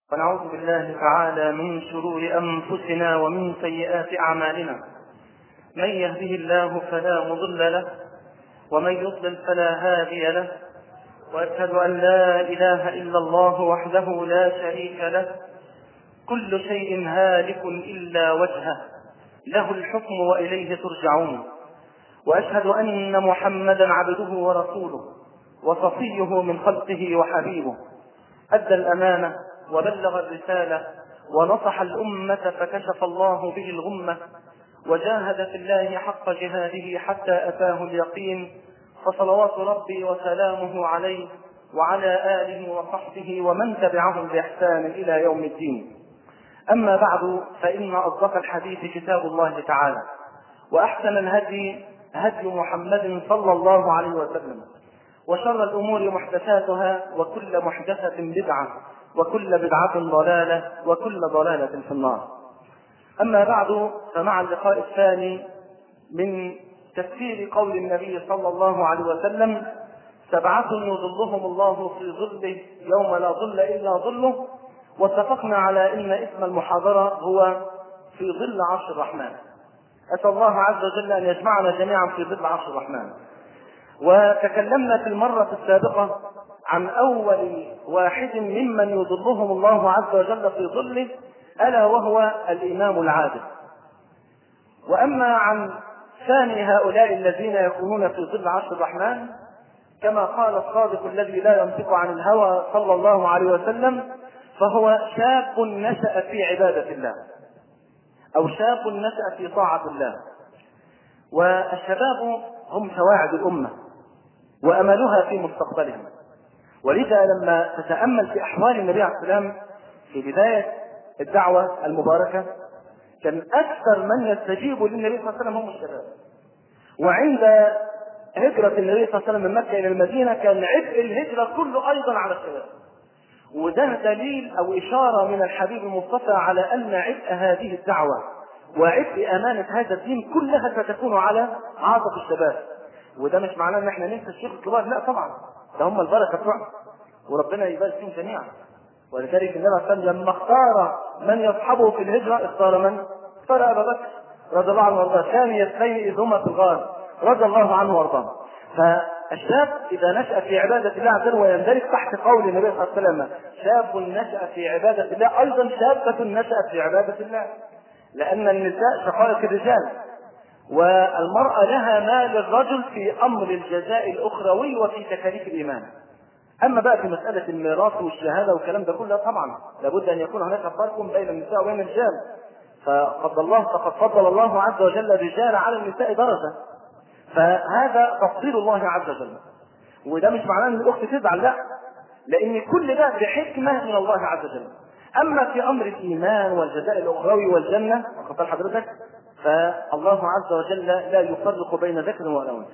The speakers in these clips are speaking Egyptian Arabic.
ونعوذ بالله تعالى من شرور أنفسنا ومن سيئات أعمالنا من يهده الله فلا مضل له ومن يضلل فلا هادي له وأشهد أن لا إله إلا الله وحده لا شريك له كل شيء هالك إلا وجهه له الحكم وإليه ترجعون وأشهد أن محمدا عبده ورسوله وصفيه من خلقه وحبيبه أدى الأمانة وبلغ الرسالة ونصح الأمة فكشف الله به الغمة وجاهد في الله حق جهاده حتى أتاه اليقين فصلوات ربي وسلامه عليه وعلى آله وصحبه ومن تبعهم بإحسان إلى يوم الدين أما بعد فإن أصدق الحديث كتاب الله تعالى وأحسن الهدي هدي محمد صلى الله عليه وسلم وشر الأمور محدثاتها وكل محدثة بدعة وكل بدعة ضلالة وكل ضلالة في النار أما بعد فمع اللقاء الثاني من تفسير قول النبي صلى الله عليه وسلم سبعة يظلهم الله في ظله يوم لا ظل إلا ظله واتفقنا على أن اسم المحاضرة هو في ظل عرش الرحمن أسأل الله عز وجل أن يجمعنا جميعا في ظل عرش الرحمن وتكلمنا في المرة السابقة عن أول واحد ممن يظلهم الله عز وجل في ظله ألا وهو الإمام العادل وأما عن ثاني هؤلاء الذين يكونون في ظل عرش الرحمن كما قال الصادق الذي لا ينطق عن الهوى صلى الله عليه وسلم فهو شاب نشأ في عبادة الله أو شاب نشأ في طاعة الله والشباب هم سواعد الأمة وأملها في مستقبلهم ولذا لما تتأمل في أحوال النبي عليه السلام في بداية الدعوة المباركة كان أكثر من يستجيب للنبي صلى الله عليه وسلم هم الشباب وعند هجرة النبي صلى الله عليه وسلم من مكة إلى المدينة كان عبء الهجرة كله أيضا على الشباب وده دليل أو إشارة من الحبيب المصطفى على أن عبء هذه الدعوة وعبء أمانة هذا الدين كلها ستكون على عاتق الشباب وده مش معناه ان احنا ننسى الشيخ الكبار لا طبعا ده هم البركه بتوعنا وربنا يبارك فيهم جميعا ولذلك النبي صلى الله عليه وسلم لما اختار من يصحبه في الهجره اختار من؟ اختار ابا بكر رضي الله عنه وارضاه ثاني اثنين اذ هما في الغار رضي الله عنه وارضاه فالشاب اذا نشا في عباده الله عز وجل ويندرج تحت قول النبي صلى الله عليه وسلم شاب نشا في عباده الله ايضا شابه نشات في عباده الله لان النساء شقائق الرجال والمرأة لها ما للرجل في أمر الجزاء الأخروي وفي تكاليف الإيمان. أما بقى في مسألة الميراث والشهادة والكلام ده كله طبعا لابد أن يكون هناك فرق بين النساء وبين الرجال. فقد الله فقد فضل الله عز وجل الرجال على النساء درجة. فهذا تفضيل الله عز وجل. وده مش معناه ان الاخت تزعل لا لان كل ده بحكمه من الله عز وجل. اما في امر الايمان والجزاء الاخروي والجنه واخد حضرتك فالله عز وجل لا يفرق بين ذكر ولا انثى.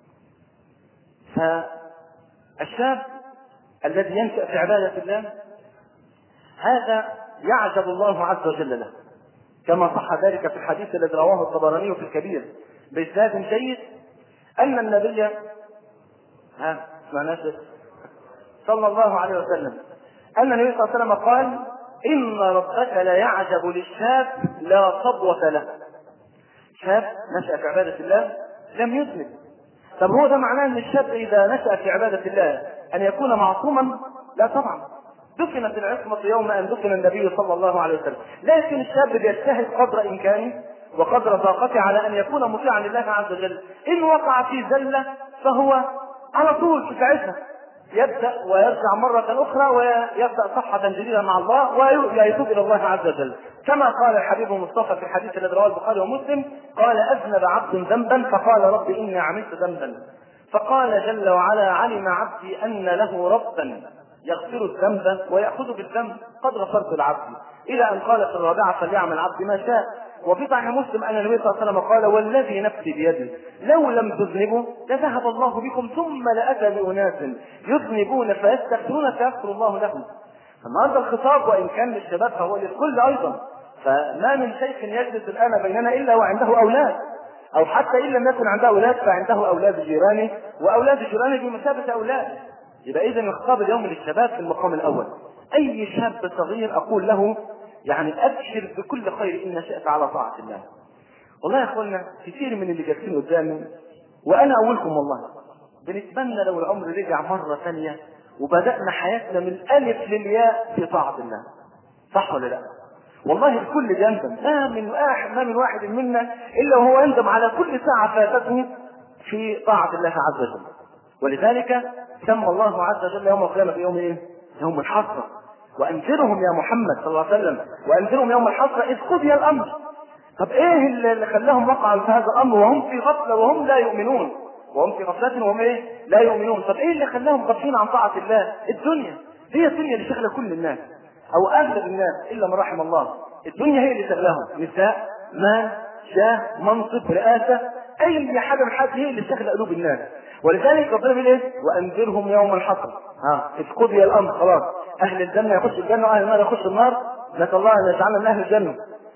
فالشاب الذي ينشا في عباده الله هذا يعجب الله عز وجل له كما صح ذلك في الحديث الذي رواه الطبراني في الكبير بإسناد جيد أن النبي ها اسمعناش صلى الله عليه وسلم أن النبي صلى الله عليه وسلم قال إن ربك لا يعجب للشاب لا صبوة له شاب نشأ في عبادة الله لم يذنب طب هو ده معناه ان الشاب اذا نشأ في عبادة الله ان يكون معصوما؟ لا طبعا دفنت العصمة يوم ان دفن النبي صلى الله عليه وسلم لكن الشاب بيجتهد قدر امكانه وقدر طاقته على ان يكون مطيعا لله عز وجل ان وقع في زلة فهو على طول في ساعتها يبدا ويرجع مره اخرى ويبدا صفحه جديده مع الله ويتوب الى الله عز وجل كما قال الحبيب المصطفى في الحديث الذي رواه البخاري ومسلم قال اذنب عبد ذنبا فقال رب اني عملت ذنبا فقال جل وعلا علم عبدي ان له ربا يغفر الذنب ويأخذ بالذنب قد غفرت العبد إلى أن قال في الرابعة فليعمل عبد ما شاء وفي صحيح مسلم أن النبي صلى الله عليه وسلم قال والذي نفسي بيده لو لم تذنبوا لذهب الله بكم ثم لأتى بأناس يذنبون فيستغفرون فيغفر الله لهم النهارده الخطاب وإن كان للشباب فهو للكل أيضا فما من شيخ يجلس الآن بيننا إلا وعنده أولاد أو حتى إن لم يكن عنده أولاد فعنده أولاد جيرانه وأولاد جيرانه بمثابة أولاد يبقى إذا الخطاب اليوم للشباب في المقام الأول اي شاب صغير اقول له يعني ابشر بكل خير ان شئت على طاعه الله والله يا اخوانا كثير من اللي جالسين قدامي وانا اولكم والله بنتمنى لو العمر رجع مره ثانيه وبدانا حياتنا من الالف للياء في طاعه الله صح ولا لا؟ والله الكل بيندم ما من واحد ما من واحد منا الا وهو يندم على كل ساعه فاتته في طاعه الله عز وجل ولذلك سمى الله عز وجل يوم القيامه يوم ايه؟ يوم الحسره وانذرهم يا محمد صلى الله عليه وسلم وانذرهم يوم الحسره اذ قضي الامر طب ايه اللي خلاهم وقعوا في هذا الامر وهم في غفله وهم لا يؤمنون وهم في غفلة وهم ايه؟ لا يؤمنون، طب ايه اللي خلاهم غافلين عن طاعة الله؟ الدنيا، هي الدنيا اللي شغلة كل الناس، أو أغلب الناس إلا من رحم الله، الدنيا هي اللي شغلاهم، نساء، مال، جاه، منصب، رئاسة، أي حاجة من حاجة هي اللي شغلة قلوب الناس، ولذلك ربنا بيقول ايه؟ وأنذرهم يوم الحصر، ها، إذ قضي الأمر خلاص، أهل الجنة يخش الجنة وأهل النار يخش النار، نسأل الله أن يجعلنا من أهل الجنة،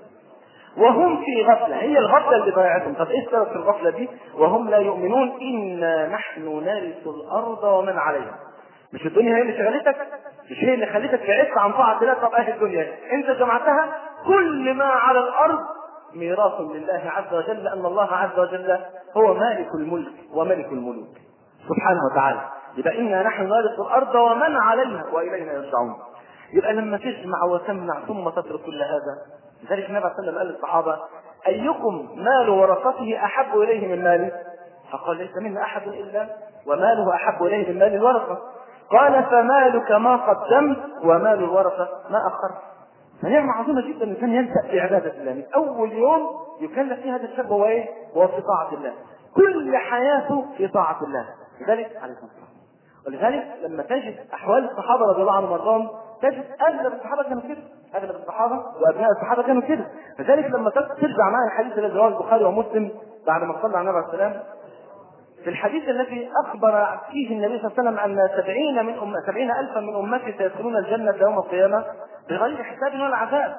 وهم في غفلة هي الغفلة اللي ضيعتهم طب ايه السبب في الغفلة دي وهم لا يؤمنون إنا نحن نرث الأرض ومن عليها مش الدنيا هي اللي شغلتك مش هي اللي خلتك بعدت عن طاعة الله طب اهل الدنيا انت جمعتها كل ما على الأرض ميراث لله عز وجل لأن الله عز وجل هو مالك الملك وملك الملوك سبحانه وتعالى يبقى إنا نحن نرث الأرض ومن عليها وإلينا يرجعون يبقى لما تجمع وتمنع ثم تترك كل هذا لذلك النبي صلى الله عليه وسلم قال للصحابه ايكم مال ورثته احب اليه من ماله؟ فقال ليس منا احد الا وماله احب اليه من مال الورثه قال فمالك ما قدمت ومال الورثه ما اخرت فنعمة عظيمة جدا الإنسان ينشأ في عبادة الله من أول يوم يكلف فيه هذا الشاب هو إيه؟ هو في طاعة الله كل حياته في طاعة الله لذلك عليكم السلام ولذلك لما تجد أحوال الصحابة رضي الله عنهم وارضاهم تجد اغلب الصحابه كانوا كده اغلب الصحابه وابناء الصحابه كانوا كده لذلك لما ترجع معي الحديث الذي رواه البخاري ومسلم بعد ما صلى على النبي عليه السلام في الحديث الذي اخبر فيه النبي صلى الله عليه وسلم ان سبعين من أم سبعين الفا من امتي سيدخلون الجنه يوم القيامه بغير حساب ولا عذاب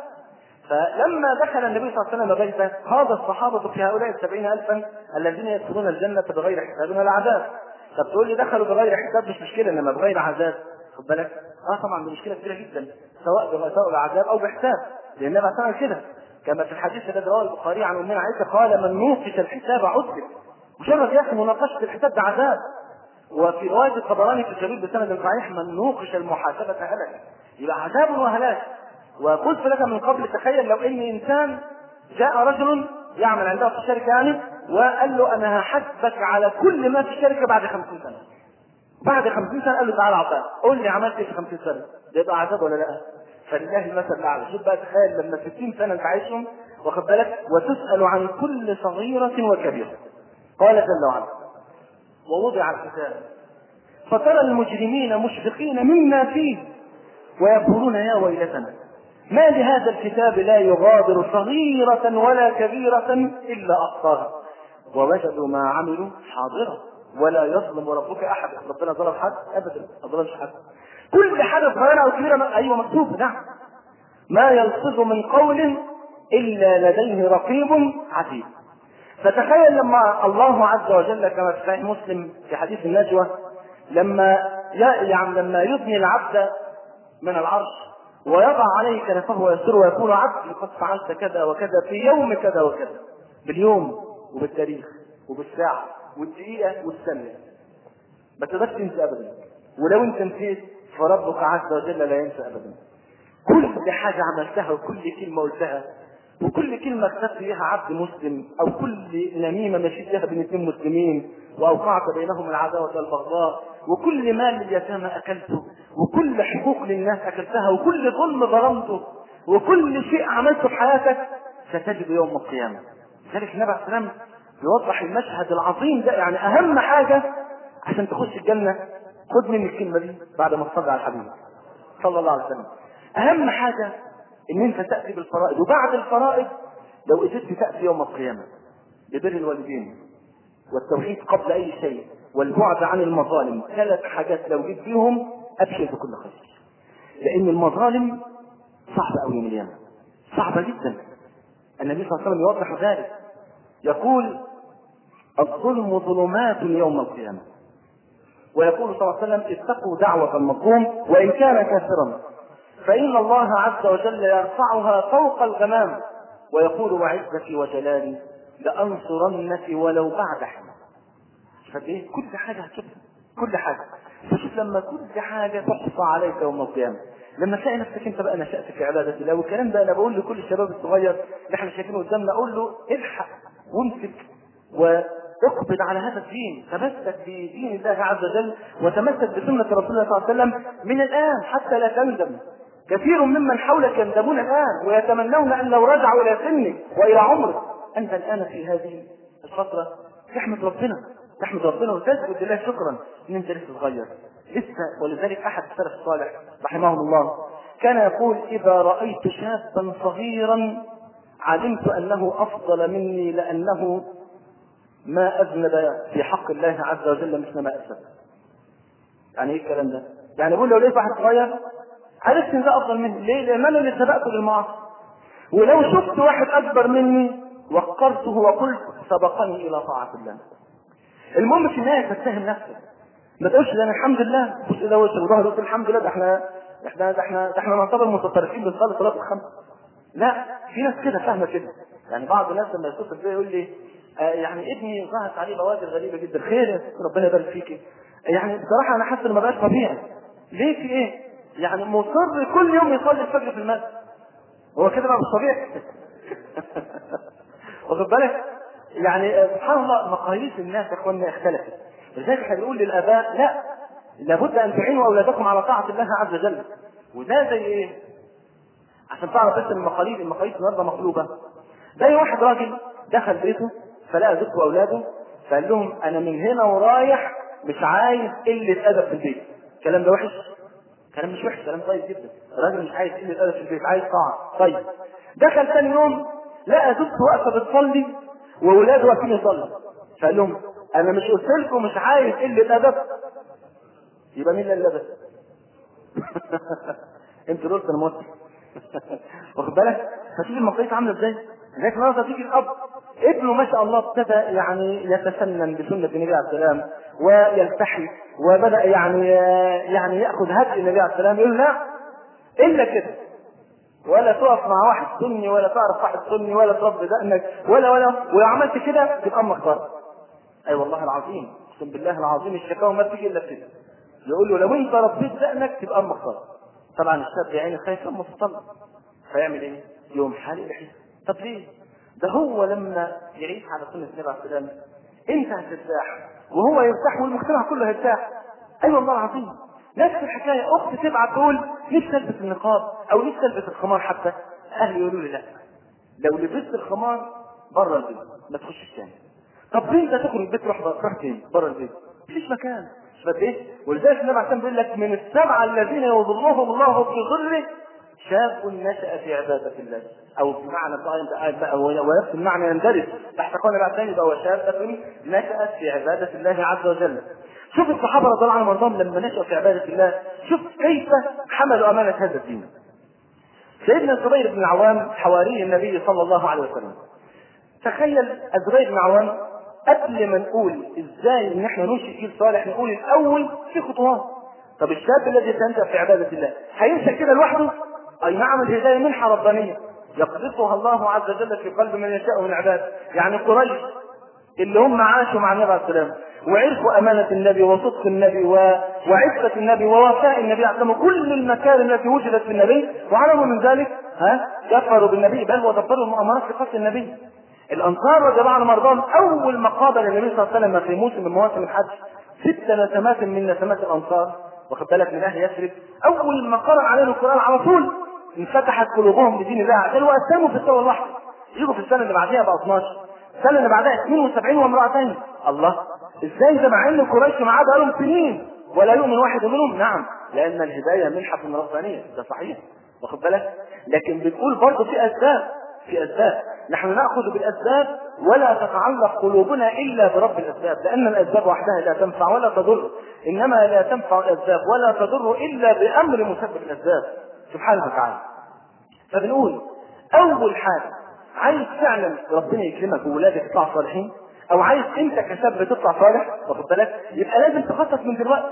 فلما دخل النبي صلى الله عليه وسلم بيته هذا الصحابه في هؤلاء السبعين الفا الذين يدخلون الجنه بغير حساب ولا عذاب طب تقول لي دخلوا بغير حساب مش مشكله انما بغير عذاب خد بالك اه طبعا دي مشكله كبيره جدا سواء بغطاء العذاب او بحساب لان النبي صلى كده كما في الحديث الذي رواه البخاري عن امنا عائشه قال من نوقش الحساب عذب مجرد يا اخي مناقشه الحساب ده عذاب وفي روايه الطبراني في الجليل بسند صحيح من نوقش المحاسبه هلك يبقى عذاب وهلاك وقلت لك من قبل تخيل لو ان انسان جاء رجل يعمل عنده في الشركه يعني وقال له انا هحاسبك على كل ما في الشركه بعد 50 سنه بعد 50 سنه قال له تعالى عطاء قول لي عملت ايه في 50 سنه ده يبقى عذاب ولا لا فلله المثل الاعلى شوف بقى تخيل لما 60 سنه انت عايشهم واخد بالك وتسال عن كل صغيره وكبيره قال جل وعلا ووضع الكتاب فترى المجرمين مشفقين مما فيه ويقولون يا ويلتنا ما لهذا الكتاب لا يغادر صغيرة ولا كبيرة إلا أحصاها ووجدوا ما عملوا حاضرا ولا يظلم ربك احد ربنا ظلم حد ابدا ما ظلمش حد كل حاجه صغيره او كبيره ايوه مكتوب نعم ما يلفظ من قول الا لديه رقيب عتيد فتخيل لما الله عز وجل كما في صحيح مسلم في حديث النجوى لما يعني لما يبني العبد من العرش ويضع عليه كنفه ويسره ويقول عبد قد فعلت كذا وكذا في يوم كذا وكذا باليوم وبالتاريخ وبالساعه والدقيقة والثانية ما تقدرش تنسى أبدا ولو أنت نسيت فربك عز وجل لا ينسى أبدا كل حاجة عملتها وكل كلمة قلتها وكل كلمة كتبت فيها عبد مسلم أو كل نميمة مشيت فيها بين اثنين مسلمين وأوقعت بينهم العداوة والبغضاء وكل مال لليتامى أكلته وكل حقوق للناس أكلتها وكل ظلم ظلمته وكل شيء عملته في حياتك ستجد يوم القيامة لذلك النبي عليه السلام يوضح المشهد العظيم ده يعني اهم حاجه عشان تخش الجنه خد مني الكلمه دي بعد ما تصلي على الحبيب صلى الله عليه وسلم اهم حاجه ان انت تاتي بالفرائض وبعد الفرائض لو قدرت تاتي يوم القيامه ببر الوالدين والتوحيد قبل اي شيء والبعد عن المظالم ثلاث حاجات لو جيت بيهم ابشر بكل خير لان المظالم صعبه قوي يوم القيامه صعبه جدا النبي صلى الله عليه وسلم يوضح ذلك يقول الظلم ظلمات يوم القيامة ويقول صلى الله عليه وسلم اتقوا دعوة المظلوم وإن كان كافرا فإن الله عز وجل يرفعها فوق الغمام ويقول وعزتي وجلالي لأنصرنك ولو بعد حين فايه كل حاجة هتشوفها كل حاجة فشوف لما كل حاجة تحصى عليك يوم القيامة لما تلاقي نفسك انت بقى نشأت في عبادة الله والكلام ده انا بقول لكل الشباب الصغير اللي احنا شايفينه قدامنا اقول له الحق وامسك واقبض على هذا الدين تمسك بدين الله عز وجل وتمسك بسنة رسول الله صلى الله عليه وسلم من الآن حتى لا تندم كثير ممن حولك يندمون الآن ويتمنون أن لو رجعوا إلى سنك وإلى عمرك أنت الآن في هذه الفترة تحمد ربنا تحمد ربنا وتسجد لله شكرا ان انت لسه صغير لسه ولذلك احد السلف الصالح رحمهم الله كان يقول اذا رايت شابا صغيرا علمت انه افضل مني لانه ما اذنب في حق الله عز وجل مثل ما اذنب يعني ايه الكلام ده يعني بقول لو لقيت واحد صغير عرفت ان ده افضل مني ليه لان انا اللي سبقته للمعاصي ولو شفت واحد اكبر مني وقرته وقلت سبقني الى طاعه الله المهم في النهايه تتهم نفسك ما تقولش ده انا الحمد لله بص ده وش وظهر تقول الحمد لله ده احنا احنا ده احنا ده احنا نعتبر متطرفين بنصلي صلاه الخمس لا في ناس كده فاهمه كده يعني بعض الناس لما يتصل بيا يقول لي آه يعني ابني ظهرت عليه بوادر غريبه جدا خير يا ستي، ربنا يبارك فيكي يعني بصراحه انا حاسس ان ما بقاش طبيعي ليه في ايه؟ يعني مصر كل يوم يصلي الفجر في المسجد هو كده بقى مش طبيعي واخد بالك يعني سبحان الله مقاييس الناس يا اخواننا اختلفت لذلك احنا بنقول للاباء لا لابد ان تعينوا اولادكم على طاعه الله عز وجل وده زي ايه؟ عشان تعرف بس المقاييس المقاييس النهارده مقلوبه زي واحد راجل دخل بيته فلقى زوجته واولاده فقال لهم انا من هنا ورايح مش عايز قله ادب في البيت الكلام ده وحش كلام مش وحش كلام طيب جدا الراجل مش عايز قله ادب في البيت عايز طاعه طيب دخل ثاني يوم لقى زوجته واقفه بتصلي واولاده واقفين يصلوا فقال لهم انا مش قلت لكم مش عايز قله ادب يبقى مين اللي لبس انت قلت انا موت واخد بالك فشوف المقاييس عامله ازاي لذلك النهارده تيجي الاب ابنه ما شاء الله ابتدى يعني يتسنن بسنه النبي عليه السلام ويلتحي وبدا يعني يعني ياخذ هدي النبي عليه السلام يقول لا الا كده ولا تقف مع واحد سني ولا تعرف واحد سني ولا تربي دقنك ولا ولا ولو عملت كده تبقى امك فرق اي أيوة والله العظيم اقسم بالله العظيم الشكاوى ما بتيجي الا كده يقول له لو انت ربيت دقنك تبقى امك فرق طبعا الشاب يا عيني خايف امه تطلق فيعمل ايه؟ يوم حالي لحيه طب ليه؟ ده هو لما يعيش على سنه النبي عليه السلام انت هترتاح وهو يرتاح والمجتمع كله هيرتاح اي أيوة والله العظيم نفس الحكايه اخت تبعت تقول نفسي البس النقاب او نفسي البس الخمار حتى اهلي يقولوا لي لا لو لبست الخمار بره البيت ما تخشش تاني طب ليه انت تخرج البيت تروح تروح فين بره البيت مفيش مكان مش قد ايه ولذلك النبي عليه بيقول لك من السبعه الذين يظلهم الله في ظله شاب نشأ في عبادة الله أو بمعنى بقى ونفس المعنى يندرج تحت قول بعد ثاني هو شابة نشأت في عبادة الله عز وجل شوف الصحابة رضي الله عنهم وارضاهم لما نشأوا في عبادة الله شوف كيف حملوا أمانة هذا الدين سيدنا الزبير بن العوام حواري النبي صلى الله عليه وسلم تخيل الزبير بن العوام قبل ما نقول ازاي ان احنا ننشئ جيل صالح نقول الاول في خطوات طب الشاب الذي سينشأ في عبادة الله هينشأ كده لوحده اي نعم الهداية منحة ربانية يقذفها الله عز وجل في قلب من يشاء من عباده يعني قريش اللي هم عاشوا مع النبي عليه السلام وعرفوا أمانة النبي وصدق النبي و... وعفة النبي ووفاء النبي عليه السلام كل المكارم التي وجدت في النبي وعلموا من ذلك ها كفروا بالنبي بل ودبروا المؤامرات في قتل النبي الأنصار رضي الله عنهم وارضاهم أول ما قابل النبي صلى الله عليه وسلم في موسم من مواسم الحج ست نسمات من نسمات الأنصار واخد بالك من أهل يثرب أول ما قرأ عليهم القرآن على طول انفتحت قلوبهم لدين الله عشان وأسلموا في السنة الواحدة يجوا في السنة اللي بعديها بقى 12 السنة اللي بعدها 72 وامرأة ثانية الله ازاي ده مع ان قريش معاه بقالهم سنين ولا يؤمن واحد منهم نعم لان الهدايه منحه ربانيه ده صحيح واخد بالك لكن بنقول برضه في اسباب في اسباب نحن ناخذ بالاسباب ولا تتعلق قلوبنا الا برب الاسباب لان الاسباب وحدها لا تنفع ولا تضر انما لا تنفع الاسباب ولا تضر الا بامر مسبب الاسباب سبحانه وتعالى فبنقول اول حاجه عايز فعلا ربنا يكرمك وولادك يطلعوا صالحين او عايز انت كشاب تطلع صالح واخد بالك يبقى لازم تخطط من دلوقتي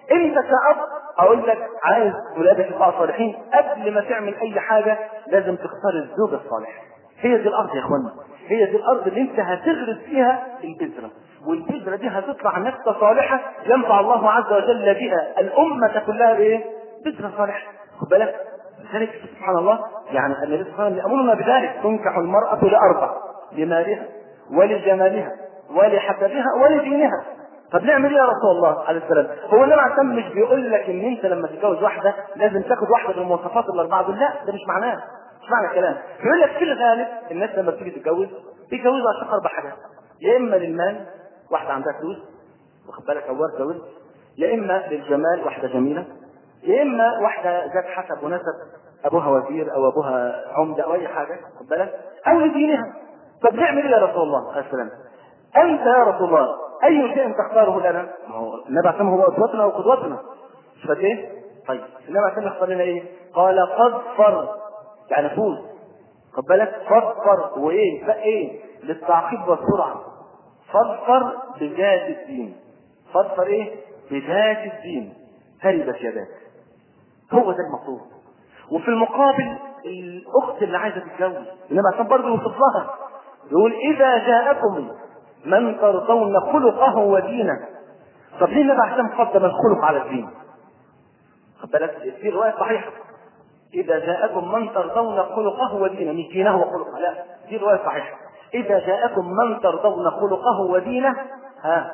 انت كأب اقول لك عايز ولادك يطلعوا صالحين قبل ما تعمل اي حاجة لازم تختار الزوج الصالح هي دي الارض يا اخوانا هي دي الارض اللي انت هتغرس فيها البذرة والبذرة دي هتطلع نبتة صالحة ينفع الله عز وجل بها الأمة كلها بإيه؟ بذرة صالحة خد بالك لذلك سبحان الله يعني النبي صلى الله عليه وسلم يأمرنا بذلك تنكح المرأة لأربع لمالها ولجمالها ولحسبها ولدينها طب نعمل ايه يا رسول الله عليه السلام؟ هو النبي عليه السلام مش بيقول لك ان انت لما تتجوز واحده لازم تاخد واحده بالمواصفات الاربعه دول، لا ده مش معناه، مش معنى الكلام، بيقول لك في الغالب الناس لما بتيجي تتجوز بيتجوزوا عشان اربع حاجات، يا اما للمال واحده عندها فلوس واخد بالك او ورثه ورث، يا اما للجمال واحده جميله، يا اما واحده ذات حسب ونسب ابوها وزير او ابوها عمده او اي حاجه خد بالك او لدينها طب نعمل ايه يا رسول الله عليه السلام انت يا رسول الله اي شيء تختاره لنا؟ ما هو النبي عليه هو اسوتنا وقدوتنا مش فاكر ايه؟ طيب النبي عليه يختار لنا ايه؟ قال فاظفر يعني فوز خد بالك فاظفر وايه؟ بقى ايه؟ للتعقيب والسرعه فاظفر بذات الدين فاظفر ايه؟ بذات الدين تربت يداك هو ده المطلوب وفي المقابل الاخت اللي عايزه تتجوز انما عشان برضه يوصف لها يقول اذا جاءكم من ترضون خلقه ودينه طب ليه النبي عشان قدم الخلق على الدين خد بالك في روايه صحيحه اذا جاءكم من ترضون خلقه ودينه مش دينه وخلقه لا دي روايه صحيحه اذا جاءكم من ترضون خلقه ودينه ها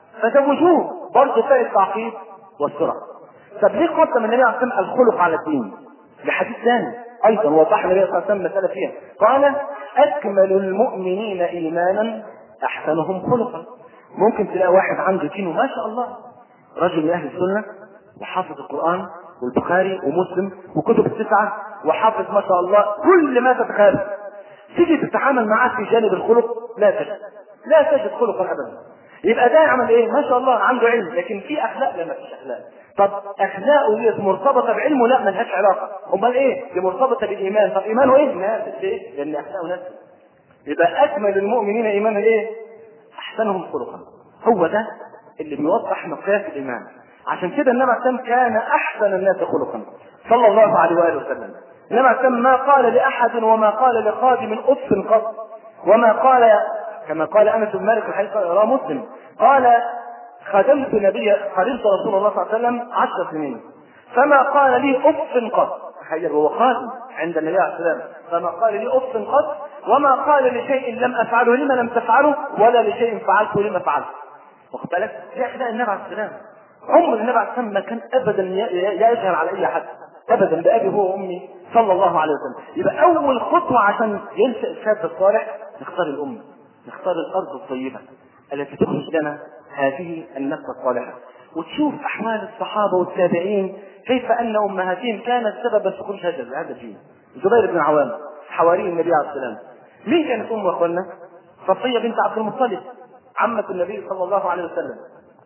فزوجوه برضه فاء التعقيد والسرعه طب ليه قدم النبي عليه الصلاه الخلق على الدين؟ لحديث ثاني ايضا وضح النبي صلى الله عليه وسلم مساله فيها قال اكمل المؤمنين ايمانا احسنهم خلقا ممكن تلاقي واحد عنده دين وما شاء الله رجل من اهل السنه وحافظ القران والبخاري ومسلم وكتب التسعه وحافظ ما شاء الله كل ما تتخيل تيجي تتعامل معاه في جانب الخلق لا تجد لا تجد خلقا ابدا يبقى ده يعمل ايه؟ ما شاء الله عنده علم لكن في اخلاق لا ما فيش اخلاق طب اخلاقه ديت مرتبطه بعلمه لا ملهاش علاقه امال ايه؟ دي مرتبطه بالايمان طب ايمانه ايه؟ نافذ ليه؟ لان اخلاقه نافذ يبقى اكمل المؤمنين ايمانا ايه؟ احسنهم خلقا هو ده اللي بيوضح مقياس الايمان عشان كده النبي عليه السلام كان احسن الناس خلقا صلى الله عليه واله وسلم النبي عليه السلام ما قال لاحد وما قال لخادم اف قط وما قال كما قال انس بن مالك الحديث رواه مسلم قال خدمت نبي خدمت رسول الله صلى الله عليه وسلم عشر سنين فما قال لي اف قط تخيل هو خادم عند النبي عليه السلام فما قال لي اف قط وما قال لشيء لم افعله لما لم تفعله ولا لشيء فعلته لما فعلته واخد بالك؟ ده اخلاق النبي عليه السلام عمر النبي عليه السلام ما كان ابدا يجهل على اي حد ابدا بابي هو وامي صلى الله عليه وسلم يبقى اول خطوه عشان ينشا الشاب الصالح نختار الامه نختار الارض الطيبه التي تخرج لنا هذه النفس الصالحه وتشوف احوال الصحابه والتابعين كيف ان امهاتهم كانت سببا في خروج هذا هذا الدين الزبير بن عوام حواري النبي عليه السلام مين كانت امه يا اخوانا؟ صفيه بنت عبد المطلب عمة النبي صلى الله عليه وسلم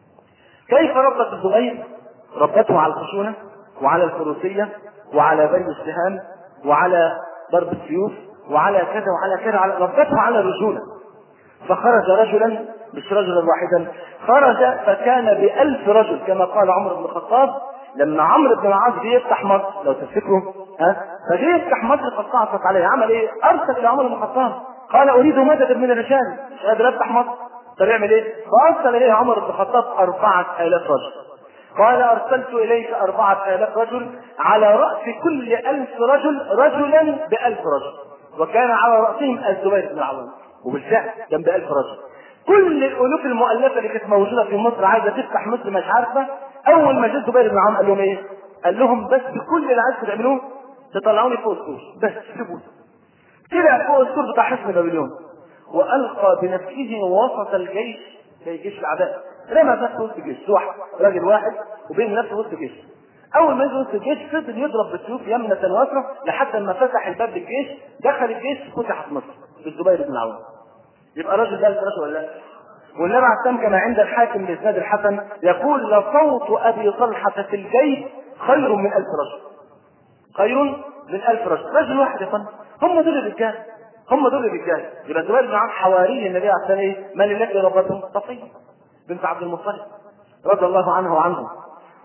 كيف ربت الزبير؟ ربته على الخشونه وعلى الفروسيه وعلى بني السهام وعلى ضرب السيوف وعلى كذا وعلى كذا على ربته على الرجوله فخرج رجلا مش رجلا واحدا خرج فكان بألف رجل كما قال عمر بن الخطاب لما عمرو بن العاص جه يفتح مصر لو تفتكروا ها فجه يفتح مصر فاستعصت عليه عمل ايه؟ ارسل الى عمر بن الخطاب قال اريد مدد من الرجال مش قادر افتح مصر طب يعمل ايه؟ فارسل اليه عمر بن الخطاب أربعة آلاف رجل قال أرسلت إليك أربعة آلاف رجل على رأس كل ألف رجل رجلا بألف رجل وكان على رأسهم الزبير بن العوام وبالفعل كان بألف رجل كل الألوف المؤلفة اللي كانت موجودة في مصر عايزة تفتح مصر مش عارفة أول ما جه الزبير بن العوام قال لهم إيه؟ قال لهم بس كل اللي عايزكم تعملوه تطلعوني فوق السور بس سيبوني طلع فوق السور بتاع حصن بابليون والقى بنفسه وسط الجيش زي جيش الاعداء رمى نفسه وسط الجيش واحد راجل واحد وبين نفسه وسط الجيش اول ما يجي وسط الجيش فضل يضرب بالسيوف يمنة ويسرى لحد ما فتح الباب للجيش دخل الجيش فتحت مصر بالزبير بن العوام يبقى الراجل ده رجل ولا لا؟ والنبي عليه السلام كما عند الحاكم باسناد الحسن يقول لصوت ابي طلحه في الجيش خير من الف رجل خير من الف رجل رجل واحد يا فندم هم دول الرجال هم دول الرجال يبقى الزبير بن عوام حواري النبي عليه السلام ايه؟ من التي ربتهم؟ صفيه بنت عبد المطلب رضي الله عنه وعنهم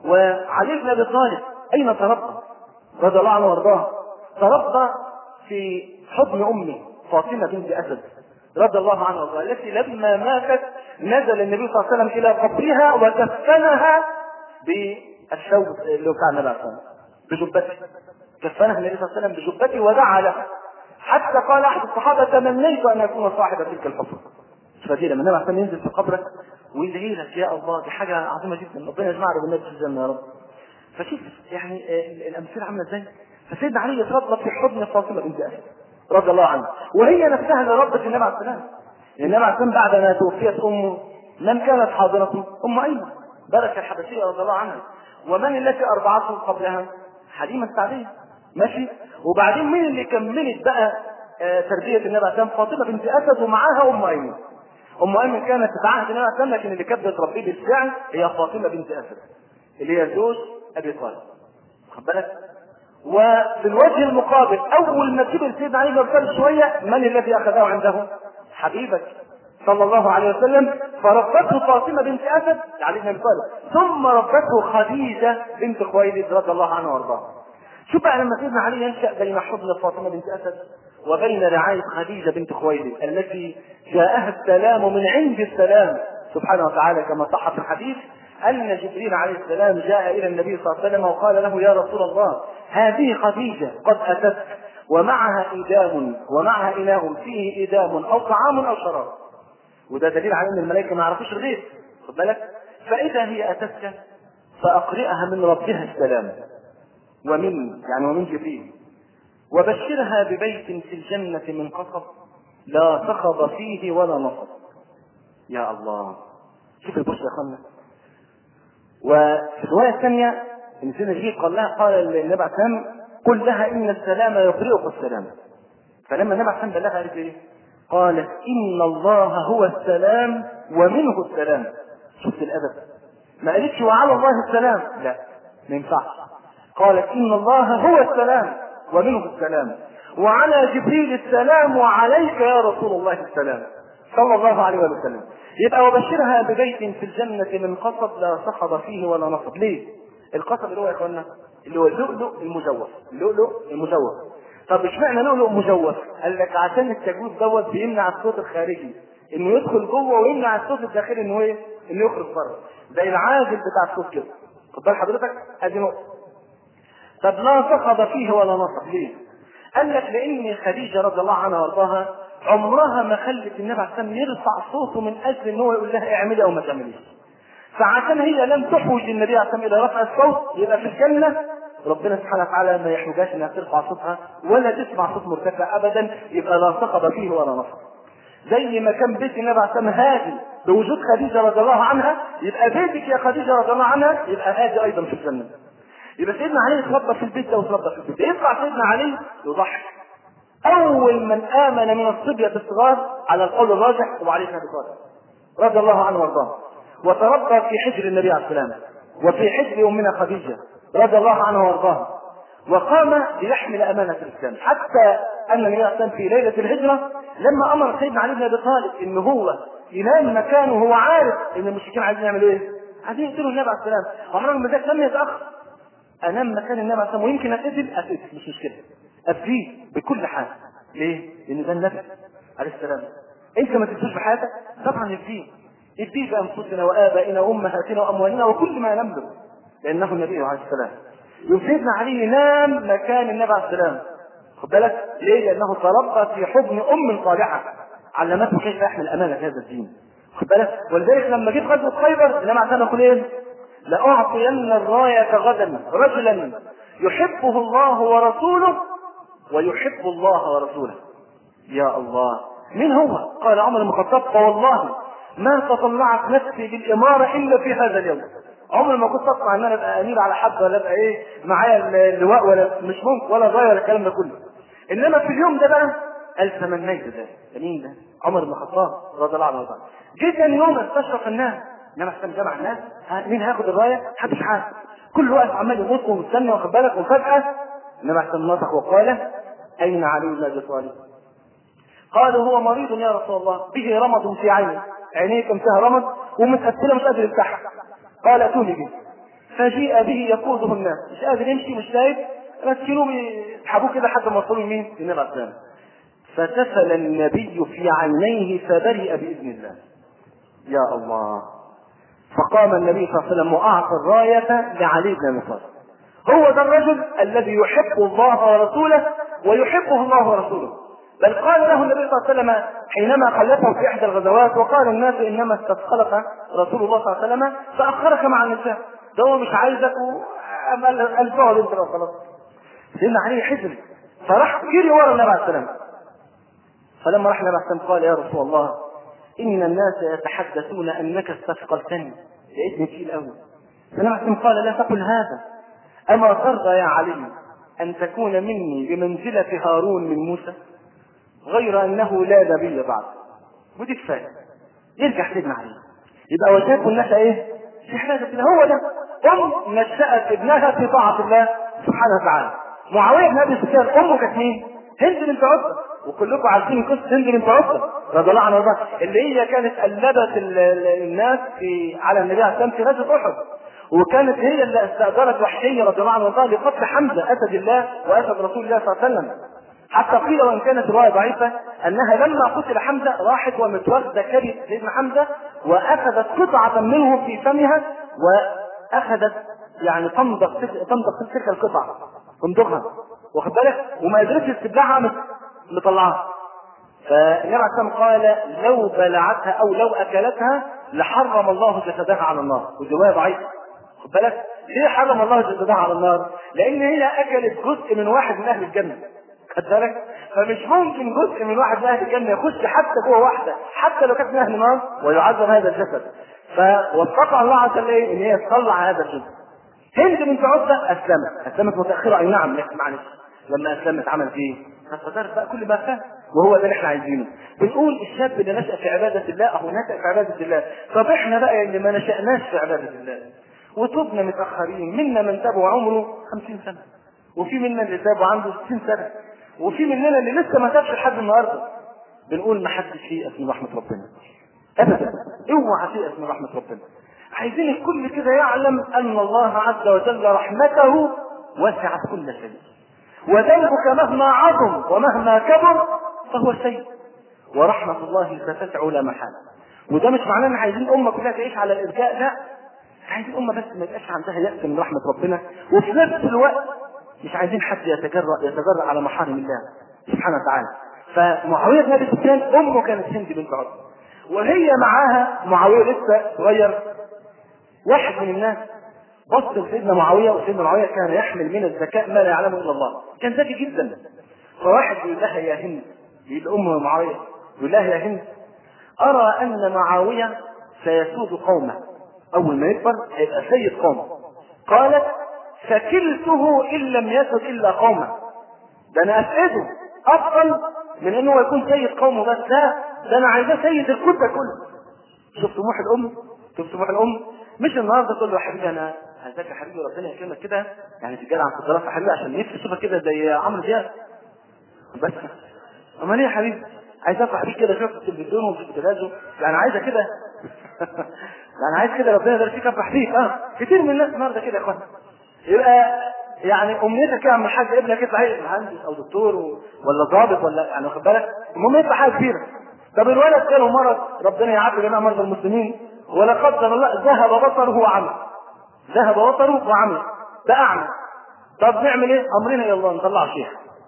وعلي بن ابي طالب اين تربى؟ رضي الله عنه وارضاه تربى في حضن امه فاطمه بنت اسد رضي الله عنها وارضاها التي لما ماتت نزل النبي صلى الله عليه وسلم الى قبرها وكفنها بالثوب اللي هو بتاع النبي عليه الصلاه والسلام بجبته كفنها النبي صلى الله عليه وسلم بجبته ودعا لها حتى قال احد الصحابه تمنيت ان اكون صاحب تلك الحفره فدي لما النبي عليه الصلاه والسلام ينزل في قبرك ويدعي لك يا الله دي حاجه عظيمه جدا ربنا يجمعنا بالنبي في الجنه يا رب فشوف يعني آه، الامثله عامله ازاي فسيدنا علي يتربى في حضن فاطمه بنت اسد رضي الله عنها وهي نفسها اللي ربت النبي عليه السلام النبي عليه السلام بعد ما توفيت امه من كانت حاضرته؟ ام ايمن بركه الحبشيه رضي الله عنها ومن التي ارضعته قبلها؟ حليمه السعديه ماشي وبعدين مين اللي كملت بقى آه، تربيه النبي عليه السلام؟ فاطمه بنت اسد ومعاها ام ايمن ام ايمن كانت في عهد النبي عليه السلام لكن اللي كانت بتربيه بالفعل هي فاطمه بنت اسد اللي هي زوج ابي طالب خد بالك وفي الوجه المقابل اول ما كبر سيدنا علي بن ابي طالب شويه من الذي اخذه عنده؟ حبيبك صلى الله عليه وسلم فربته فاطمه بنت اسد علي بن ابي طالب ثم ربته خديجه بنت خويلد رضي الله عنها وارضاها شوف بقى لما سيدنا علي ينشا بين حضن فاطمه بنت اسد وبين رعايه خديجه بنت خويلد التي جاءها السلام من عند السلام سبحانه وتعالى كما صح في الحديث ان جبريل عليه السلام جاء الى النبي صلى الله عليه وسلم وقال له يا رسول الله هذه خديجه قد اتت ومعها إدام ومعها إناء فيه إدام أو طعام أو شراب وده دليل على أن الملائكة ما يعرفوش الغيب خد بالك فإذا هي أتتك فأقرئها من ربها السلام ومن يعني ومن جبريل وبشرها ببيت في الجنة من قصب لا صخب فيه ولا نصب يا الله شوف البشرى يا اخوانا وفي الرواية الثانية ان سيدنا جبريل قال لها قال النبي عليه السلام قل لها ان السلام يقرئك السلام فلما النبي عليه السلام بلغها قالت ايه؟ قالت ان الله هو السلام ومنه السلام شفت الادب ما قالتش وعلى الله السلام لا ما ينفعش قالت ان الله هو السلام ومنه السلام وعلى جبريل السلام وعليك يا رسول الله السلام صلى الله عليه وسلم يبقى وبشرها ببيت في الجنة من قصب لا صخب فيه ولا نصب ليه؟ القصب اللي هو يا اخوانا اللي هو اللؤلؤ المجوف اللؤلؤ المجوف طب اشمعنى لؤلؤ مجوف؟ قال لك عشان التجويف دوت بيمنع الصوت الخارجي انه يدخل جوه ويمنع الصوت الداخلي انه ايه؟ انه يخرج بره زي العازل بتاع الصوت كده خد بال حضرتك ادي نقطة طب لا صخب فيه ولا نصب ليه؟ قال لك لان خديجه رضي الله عنها وارضاها عمرها ما خلت النبي عليه السلام يرفع صوته من اجل ان هو يقول لها اعملي او ما تعمليش. فعشان هي لم تحوج النبي عليه السلام الى رفع الصوت يبقى في الجنه ربنا سبحانه وتعالى ما يحوجهاش انها ترفع صوتها ولا تسمع صوت مرتفع ابدا يبقى لا صخب فيه ولا نصب. زي ما كان بيت النبي عليه السلام هادي بوجود خديجه رضي الله عنها يبقى بيتك يا خديجه رضي الله عنها يبقى هادي ايضا في الجنه. يبقى سيدنا علي اتربى في البيت ده واتربى في البيت يطلع سيدنا علي يضحك اول من امن من الصبيه الصغار على القول الراجح هو علي بن ابي طالب رضي الله عنه وارضاه وتربى في حجر النبي عليه السلام وفي حجر امنا خديجه رضي الله عنها وارضاها وقام ليحمل امانه الاسلام حتى ان النبي عليه السلام في ليله الهجره لما امر سيدنا علي بن ابي طالب ان هو ينام مكانه وهو عارف ان المشركين عايزين يعملوا ايه؟ عايزين يقتلوا النبي عليه السلام وعمر بن ذلك لم يتاخر انام مكان النبي عليه السلام ويمكن اتقتل اتقتل مش مشكله ابديه بكل حال ليه؟ لان ده النبي عليه السلام انت ما تبدوش بحياتك طبعا ابديه ابديه بانفسنا وابائنا وامهاتنا واموالنا وكل ما نملك لانه النبي عليه السلام يوم سيدنا علي نام مكان النبي عليه السلام خد بالك ليه؟ لانه تربى في حضن ام صالحه علمته كيف يحمل امانه هذا الدين خد بالك ولذلك لما جيت غزوه خيبر النبي عليه السلام يقول ايه؟ لأعطين الراية غدا رجلا يحبه الله ورسوله ويحب الله ورسوله يا الله من هو؟ قال عمر بن الخطاب فوالله ما تطلعت نفسي بالإمارة إلا في هذا اليوم عمر ما كنت اطلع ان انا ابقى امير على حد ولا ابقى ايه معايا اللواء ولا مش ممكن ولا ضايع ولا الكلام ده كله انما في اليوم ده بقى قال تمنيت ده مين ده؟ عمر بن الخطاب رضي الله عنه جه ثاني يوم استشرف الناس انما احسن جمع الناس ها مين هياخد الرايه؟ محدش عارف كل واحد عمال يبص ومستني واخد بالك وفجاه انما احسن نطق وقال اين علي بن ابي طالب؟ قالوا هو مريض يا رسول الله به رمض في عينه عينيه كان فيها رمض ومتقتله مش قادر يفتحها قال اتوني به فجيء به يقوده الناس مش قادر يمشي مش شايف مسكينه يسحبوه كده لحد ما وصلوا يمين النبي عليه السلام فتفل النبي في عينيه فبرئ باذن الله يا الله فقام النبي صلى الله عليه وسلم واعطى الرايه لعلي بن ابي طالب هو ده الرجل الذي يحب الله ورسوله ويحبه الله ورسوله بل قال له النبي صلى الله عليه وسلم حينما خلفه في احدى الغزوات وقال الناس انما استثقلك رسول الله صلى الله عليه وسلم فاخرك مع النساء ده هو مش عايزك قال تقعد انت بقى خلاص سيدنا علي حزن فراح جري ورا النبي عليه السلام فلما راح النبي عليه السلام قال يا رسول الله ان الناس يتحدثون انك استثقلتني لقيتني تقيل قوي فالنبي عليه السلام قال لا تقل هذا اما ترضى يا علي ان تكون مني بمنزله هارون من موسى غير انه لا نبي بعد ودي كفايه يرجع سيدنا علي يبقى وشاف الناس ايه في عباده الله هو ده ام نشأت ابنها في طاعه الله سبحانه وتعالى معاويه بن ابي سفيان امه كانت مين؟ هند بنت عتبه وكلكم عارفين قصه هند بنت عتبه رضي الله عنها وارضاها اللي هي كانت قلبت الناس في على النبي عليه السلام في غزوه احد وكانت هي اللي استاجرت وحشيه رضي الله عنها وارضاها لقتل حمزه اسد الله واسد رسول الله صلى الله عليه وسلم حتى قيل وان كانت روايه ضعيفه انها لما قتل حمزه راحت ومتوسده كبد سيدنا حمزه واخذت قطعه منه في فمها واخذت يعني تمضغ تمضغ تلك القطع تمضغها واخد بالك وما قدرتش تبلعها مطلعها فالنبي عليه السلام قال لو بلعتها او لو اكلتها لحرم الله جسدها على النار والروايه ضعيفه خد بالك ليه حرم الله جسدها على النار؟ لان هي اكلت جزء من واحد من اهل الجنه خد بالك فمش ممكن جزء من واحد من اهل الجنه يخش حتى جوه واحده حتى لو كانت من اهل النار ويعذب هذا الجسد فوفقها الله عز وجل ان هي تطلع هذا الجزء هند بنت عتبه اسلمت اسلمت متاخره اي نعم لكن معلش لما اسلمت عملت ايه؟ فقدرت بقى كل ما فات وهو ده اللي احنا عايزينه بنقول الشاب اللي نشا في عباده الله اهو نشا في عباده الله طب احنا بقى اللي ما نشاناش في عباده الله وتبنا متاخرين منا من تاب عمره 50 سنه وفي منا اللي تاب عنده 60 سنه وفي مننا اللي لسه ما تابش لحد النهارده بنقول ما حدش ييأس من رحمه ربنا ابدا اوعى تيأس من رحمه ربنا عايزين الكل كده يعلم ان الله عز وجل رحمته وسعت كل شيء وذنبك مهما عظم ومهما كبر فهو شيء ورحمة الله ستسع لا محالة وده مش معناه ان عايزين امة كلها تعيش على الارجاء لا عايزين امة بس ما يبقاش عندها يأس من رحمة ربنا وفي نفس الوقت مش عايزين حد يتجرأ يتجرأ على محارم الله سبحانه وتعالى فمعاوية بن ابي سفيان امه كانت هند بنت عتبة وهي معاها معاوية لسه صغير واحد من الناس بص لسيدنا معاوية وسيدنا معاوية كان يحمل من الذكاء ما لا يعلمه إلا الله كان ذكي جدا فواحد يقول لها يا هند يقول أم معاوية يقول لها يا هند أرى أن معاوية سيسود قومه أول ما يكبر هيبقى سيد قومه قالت فكلته إن لم يسد إلا قومه ده أنا أسعده أفضل من أنه يكون سيد قومه بس لا ده أنا عايزاه سيد الكتة كله شوف طموح الأم شوف طموح الأم مش النهارده تقول له يا حبيبي انا عايزاك يا حبيبي ربنا يكرمك كده يعني تتجرع في الدراسه يا حبيبي عشان نفسي اشوفك كده زي عمرو دياب بس امال ايه يا حبيبي عايزاك يا حبيبي كده اشوفك في التلفزيون وفي التلفزيون يعني عايزه كده يعني عايز كده ربنا يبارك فيك افرح فيك اه كتير من الناس النهارده كده يا اخوان يبقى يعني امنيتك يا عم الحاج ابنك يطلع ايه مهندس او دكتور و... ولا ضابط ولا يعني واخد بالك المهم يطلع حاجه كبيره طب الولد جاله مرض ربنا يعافي جميع مرضى المسلمين ولا قدر الله ذهب بصره وعمى ذهب بصره وعمى ده اعمى طب نعمل ايه امرنا الى الله نطلع شيخ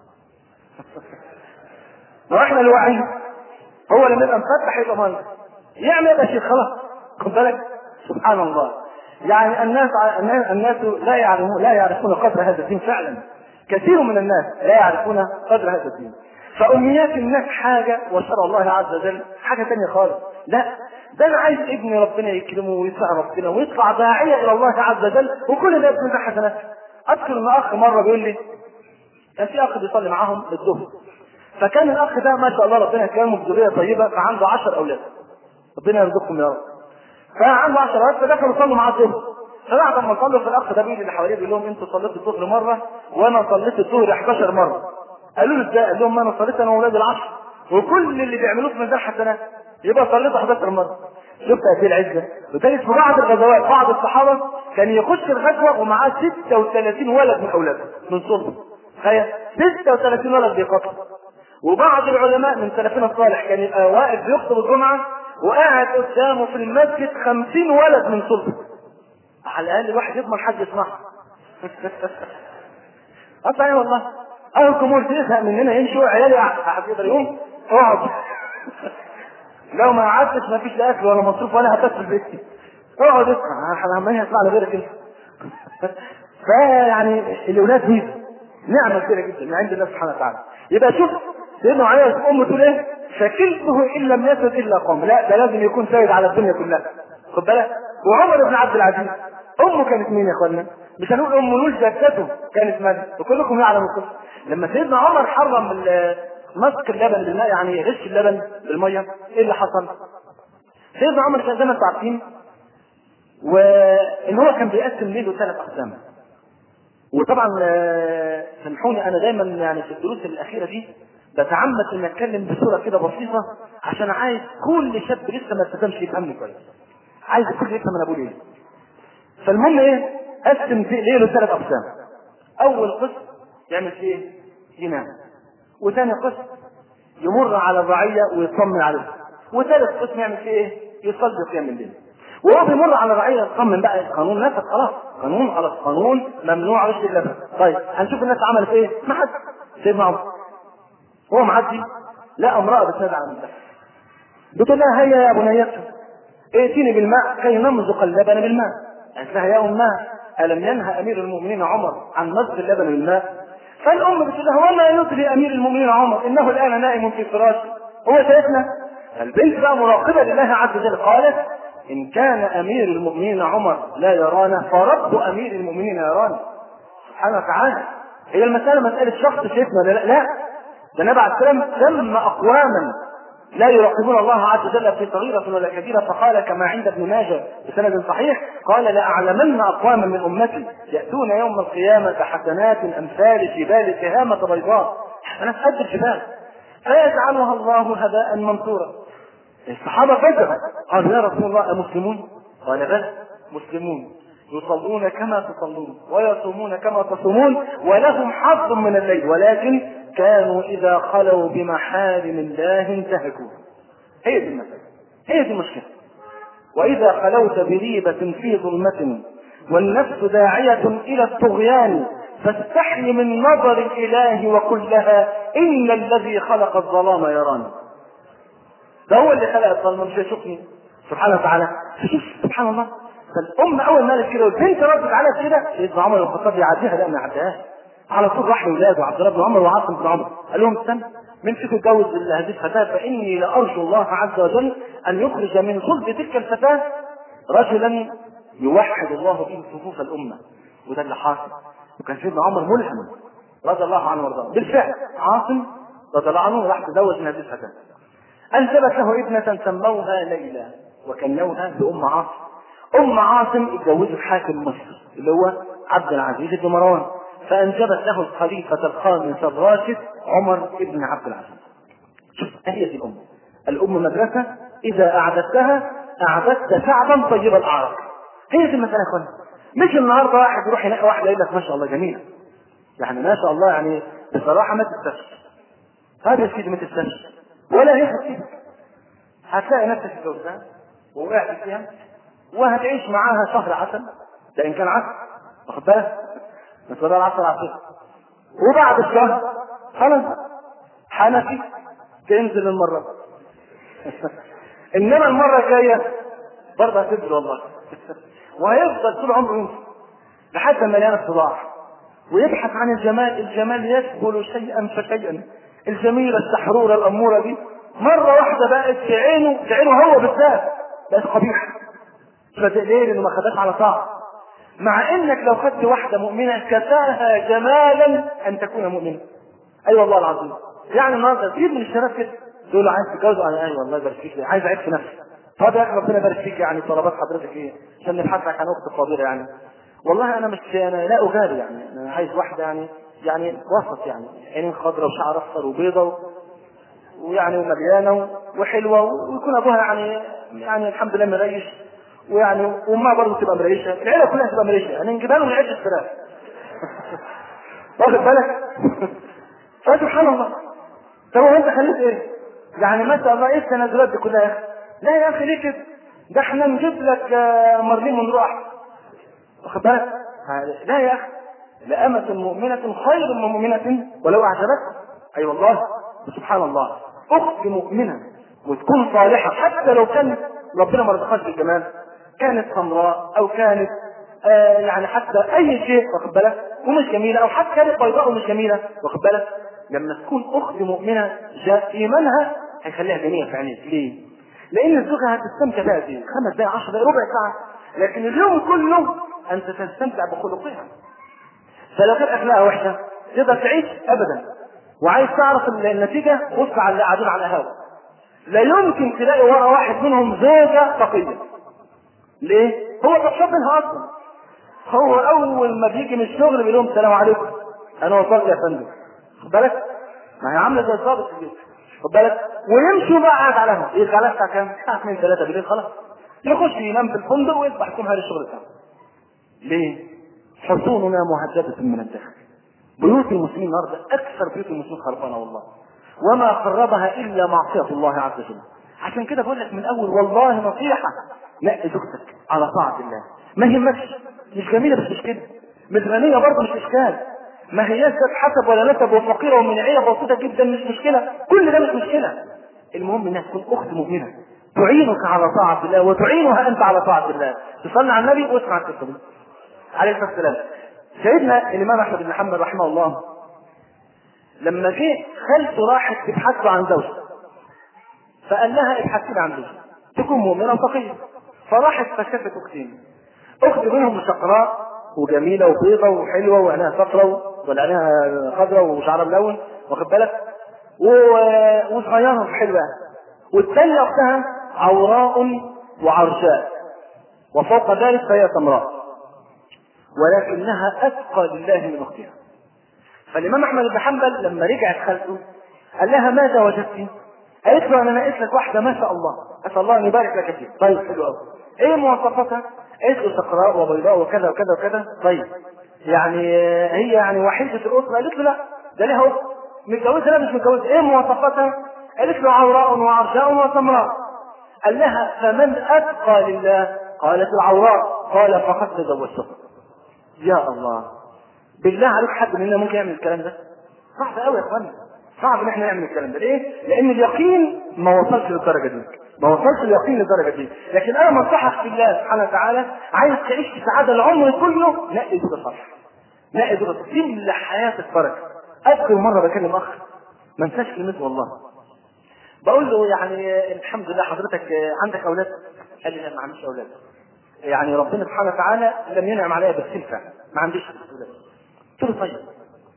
واحنا اللي واعيين هو لما يبقى مفتح يبقى مهندس يعمل يبقى شيخ خلاص خد بالك سبحان الله يعني الناس الناس لا يعلمون لا يعرفون قدر هذا الدين فعلا كثير من الناس لا يعرفون قدر هذا الدين فأمنيات الناس حاجة وشرع الله عز وجل حاجة ثانية خالص لا ده انا عايز ابني ربنا يكرمه ويسع ربنا ويطلع داعية الى الله عز وجل وكل ده يكون حسنات اذكر ان اخ مرة بيقول لي كان في اخ بيصلي معاهم الظهر فكان الاخ ده ما شاء الله ربنا يكرمه بذرية طيبة فعنده 10 اولاد ربنا يرزقكم يا رب فعنده 10 اولاد فدخلوا يصلوا معاه الظهر فبعد ما صلوا في الاخ ده بيجي اللي حواليه بيقول لهم انتوا صليتوا الظهر مره وانا صليت الظهر 11 مره قالوا له ازاي؟ قال لهم ما انا صليت انا واولاد العشر وكل اللي بيعملوه في ميزان حسنات يبقى صليت 11 مره شفت قد ايه العزه وتجد في بعض الغزوات بعض الصحابه كان يخش الغزوه ومعاه 36 ولد من اولاده من صلبه تخيل 36 ولد بيقتل وبعض العلماء من سلفنا الصالح كان يبقى واقف بيخطب الجمعه وقاعد قدامه في المسجد 50 ولد من صلبه على الاقل الواحد يضمن حد يسمعه اصلا ايه والله اهو الجمهور تزهق مننا يمشي وعيالي حد يقدر يقوم اقعد لو ما قعدتش ما فيش لا اكل ولا مصروف ولا هتاكل في البيت اقعد اسمع احنا عمالين نسمع لغيرك انت فيعني الاولاد دي نعمه كبيره جدا من عند الله سبحانه وتعالى يبقى شوف سيدنا علي امه تقول ايه شكلته ان لم يسد الا قوم لا ده لازم يكون سيد على الدنيا كلها خد بالك وعمر بن عبد العزيز امه كانت مين يا اخوانا مش هنقول ام نول جدته كانت من وكلكم يعلم القصه لما سيدنا عمر حرم ال- مسك اللبن بالماء يعني غش اللبن بالميه ايه اللي حصل؟ سيدنا عمر كان زي ما انتم عارفين وان هو كان بيقسم ليله ثلاث اقسام وطبعا آه، سامحوني انا دايما يعني في الدروس الاخيره دي بتعمد ان اتكلم بصوره كده بسيطه عشان عايز كل شاب لسه ما التزمش يفهمني كويس عايز الكل يفهم انا بقول ايه فالمهم ايه قسم في ليله ثلاث اقسام اول قسم يعمل فيه ايه ينام وثاني قسم يمر على الرعيه ويطمن عليها وثالث قسم يعمل فيه ايه يصلي قيام الليل وهو بيمر على الرعيه يطمن بقى القانون نفذ خلاص قانون خلاص قانون ممنوع غش اللبن طيب هنشوف الناس عملت ايه ما حد سيدنا عمر هو معدي لقى امراه بتنادى على المساحه بتقول لها هيا يا بنيتي ائتيني بالماء كي نمزق اللبن بالماء قالت لها يا امها الم ينهى امير المؤمنين عمر عن مزق اللبن بالماء فالام بتقول لها وما يدري امير المؤمنين عمر انه الان نائم في فراشه هو شايفنا البنت بقى مراقبه لله عز وجل قالت ان كان امير المؤمنين عمر لا يرانا فرب امير المؤمنين يرانا سبحانه وتعالى هي المساله مساله شخص شايفنا ولا لا لا ده النبي عليه السلام ذم اقواما لا يراقبون الله عز وجل في صغيرة ولا كبيرة فقال كما عند ابن ماجه بسند صحيح قال لأعلمن أقواما من أمتي يأتون يوم القيامة حسنات أمثال جبال تهامة بيضاء حسنات قد الجبال فيجعلها الله هباء منثورا الصحابة فجأة قالوا يا رسول الله أمسلمون؟ قال بلى مسلمون يصلون كما تصلون ويصومون كما تصومون ولهم حظ من الليل ولكن كانوا إذا خلوا بمحارم الله انتهكوا هي دي المسألة هي دي المشكلة وإذا خلوت بريبة في ظلمة والنفس داعية إلى الطغيان فاستحي من نظر الإله وقل لها إن الذي خلق الظلام يراني ده هو اللي خلق الظلام مش هيشوفني سبحانه وتعالى شوف سبحان الله فالأم أول ما قالت كده والبنت ردت عليها كده سيدنا عمر بن الخطاب يعديها لا ما يعديهاش على طول راح لاولاده عبد الله بن عمر وعاصم بن عمر قال لهم استنى من فيكم اتجوز هذه الفتاه فاني لارجو الله عز وجل ان يخرج من صلب تلك الفتاه رجلا يوحد الله به صفوف الامه وده اللي حاصل وكان سيدنا عمر ملهم رضي الله عنه وارضاه بالفعل عاصم رضي الله عنه راح تزوج من هذه الفتاه انجبت له ابنه سموها ليلى وكنوها بام عاصم ام عاصم اتجوزت حاكم مصر اللي هو عبد العزيز بن مروان فانجبت له الخليفه الخامس الراشد عمر بن عبد العزيز شوف هي دي الام الام مدرسه اذا اعددتها اعددت شعبا طيب الاعراق هي دي المساله يا اخوانا مش النهارده واحد يروح يلاقي واحده يقول لك ما شاء الله جميله يعني ما شاء الله يعني بصراحه ما تستفش هذا يا سيدي ما تستفش ولا هي هتسيبك هتلاقي نفسك اتجوزها ووقعت فيها وهتعيش معاها شهر عسل ده ان كان عسل واخد بالك نسأل الله العسل العسل وبعد الشهر خلاص حنفي تنزل المرة انما المرة الجاية برضه هتنزل والله وهيفضل طول عمره ينزل لحد ما يلاقي الصداع ويبحث عن الجمال الجمال يسبل شيئا فشيئا الجميلة السحرورة الأمورة دي مرة واحدة بقت في عينه في عينه هو بالذات بقت قبيحة ليه؟ لأنه ما خدهاش على طاعة مع انك لو خدت واحدة مؤمنة كفاها جمالا ان تكون مؤمنة اي أيوة والله العظيم يعني النهارده كتير من الشباب كده تقول له عايز تتجوز انا ايوه والله يبارك فيك عايز اعيش في نفسي طب يا اخي ربنا يبارك فيك يعني طلبات حضرتك ايه عشان نبحث لك عن اخت فاضله يعني والله انا مش انا لا اغالي يعني انا عايز واحده يعني يعني وسط يعني عينين خضراء وشعر اصفر وبيضة ويعني ومليانه وحلوه ويكون ابوها يعني يعني الحمد لله مريش ويعني وامها برضه تبقى مريشه العيله كلها تبقى مريشه يعني نجيبها لهم عده فراخ واخد بالك فسبحان الله طب هو انت خليت ايه؟ يعني ما شاء الله ايه التنازلات دي كلها يا اخي؟ لا يا اخي ليه كده؟ ده احنا نجيب لك آه، مرلين ونروح واخد بالك؟ لا يا اخي لأمة مؤمنة خير من مؤمنة ولو أعجبتك أي أيوة والله سبحان الله أخت مؤمنة وتكون صالحة حتى لو كان ربنا ما رزقهاش بالجمال كانت سمراء أو كانت آه يعني حتى أي شيء واخد بالك ومش جميلة أو حتى كانت بيضاء ومش جميلة واخد بالك لما تكون أخت مؤمنة جاء إيمانها هيخليها جميلة في عينيك ليه؟ لأن زوجها هتستمتع بها دي خمس دقايق 10 دقايق ربع ساعة لكن اليوم كله أنت تستمتع بخلقها فلو كانت اخلاقها وحشه تقدر تعيش ابدا وعايز تعرف النتيجه بص على اللي قاعدين على القهوه لا يمكن تلاقي ورا واحد منهم زوجه تقيه ليه؟ هو طفشان منها اصلا هو اول ما بيجي من الشغل بيقول لهم السلام عليكم انا وصلت يا فندم خد بالك ما هي عامله زي الضابط في البيت خد بالك ويمشوا بقى قاعد على القهوه يرجع لها الساعه كام؟ الساعه 2 3 بالليل خلاص يخش ينام في الفندق ويصبح يكون هذا الشغل بتاعه ليه؟ حصوننا مهددة من الداخل بيوت المسلمين النهارده اكثر بيوت المسلمين خربانه والله وما خربها الا معصيه الله عز وجل عشان كده بقول لك من اول والله نصيحه نقي زوجتك على طاعه الله ما يهمكش مش جميله بس مش كده مش غنيه برضه مش اشكال ما هياش ذات حسب ولا نسب وفقيره ومن عيله بسيطه جدا مش مشكله كل ده مش مشكله المهم انها تكون اخت مؤمنه تعينك على طاعه الله وتعينها انت على طاعه الله تصلي على النبي واسمع القصه دي عليه الصلاه والسلام سيدنا الامام احمد بن حنبل رحمه الله لما جه خالته راحت تبحث عن زوجها فقال لها ابحثي لي عن زوجها تكون مؤمنه وتقيه فراحت فشافت اختين اخت منهم شقراء وجميله وبيضه وحلوه وعينها صفراء وعينها خضراء وشعرها ملون واخد بالك و- وصغيره وحلوه والثانيه اختها عوراء وعرجاء وفوق ذلك فهي سمراء ولكنها اتقى لله من اختها فالامام احمد بن حنبل لما رجعت خالته قال لها ماذا وجدت؟ قالت له انا لقيت لك واحده ما شاء الله اسال الله ان يبارك لك فيها طيب حلو قوي ايه مواصفاتها؟ قالت له سقراء وبيضاء وكذا وكذا وكذا طيب يعني آه، هي يعني وحيده الاسره قالت له لا ده لها اخت متجوزه لا مش متجوزه ايه مواصفاتها؟ قالت له عوراء وعرجاء وسمراء قال لها فمن اتقى لله؟ قالت العوراء قال فقد تزوجتها يا الله بالله عليك حد مننا ممكن يعمل الكلام ده صعب قوي يا اخوانا صعب ان احنا نعمل الكلام ده ليه؟ لان اليقين ما وصلش للدرجه دي ما وصلش اليقين للدرجه دي لكن انا بنصحك في الله سبحانه وتعالى عايز تعيش في سعاده العمر كله نقي زوجة صح نقي زوجة تملى حياتك بركه اذكر مره بكلم اخ ما انساش كلمته والله بقول له يعني الحمد لله حضرتك عندك اولاد؟ قال لي لا ما عنديش اولاد يعني ربنا سبحانه وتعالى لم ينعم عليا بالخلفه ما عنديش اولاد قلت له طيب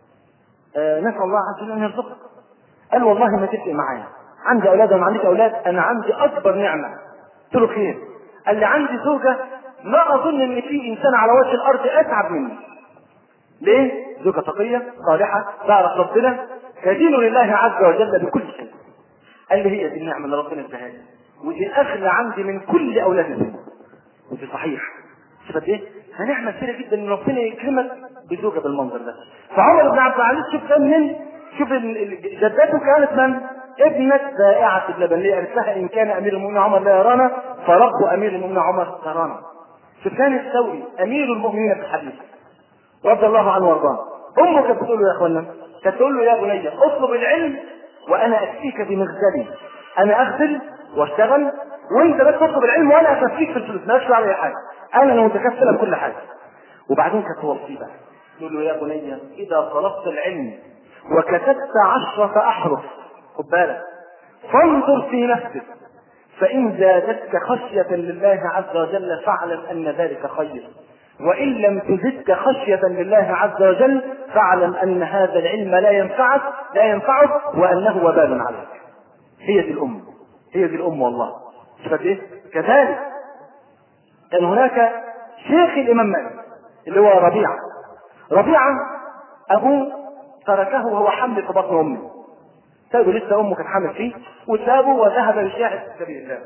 آه نسال الله عز وجل ان يرزقك قال والله ما تفرق معايا عندي اولاد وما عنديش اولاد انا عندي اكبر نعمه قلت له خير قال لي عندي زوجه ما اظن ان في انسان على وجه الارض اتعب مني ليه؟ زوجة تقية صالحة تعرف ربنا تدين لله عز وجل بكل شيء قال لي هي دي النعمة اللي ربنا اداها لي ودي أغلى عندي من كل أولاد الدنيا ودي صحيح شوف قد ايه؟ فنعمة كبيرة جدا ان ربنا يكرمك بزوجة بالمنظر ده فعمر بن عبد العزيز شوف كان من شوف ال- ال- جدته كانت من؟ ابنة بائعة اللبن اللي قالت لها ان كان امير المؤمنين عمر لا يرانا فرب امير المؤمنين عمر ترانا سفيان الثوري امير المؤمنين في الحديث رضي الله عنه وارضاه امه كانت بتقول له يا اخوانا كانت تقول له يا بني اطلب العلم وانا اكفيك بمغزلي انا اغزل واشتغل وانت بس تطلب العلم وانا اكفيك في الفلوس مالكش دعوه باي حاجه انا اللي متكفله بكل حاجه وبعدين كانت توصيه بقى تقول له يا بني اذا طلبت العلم وكتبت عشرة احرف خد بالك فانظر في نفسك فإن زادتك خشية لله عز وجل فاعلم أن ذلك خير وإن لم تزدك خشية لله عز وجل فاعلم أن هذا العلم لا ينفعك لا ينفعك وأنه وبال عليك هي دي الأم هي دي الأم والله شفت إيه؟ كذلك كان هناك شيخ الإمام مالك اللي هو ربيعة ربيعة أبوه تركه وهو حمل في بطن أمه سابه لسه امه كانت حامل فيه وسابه وذهب للشاهد في سبيل الله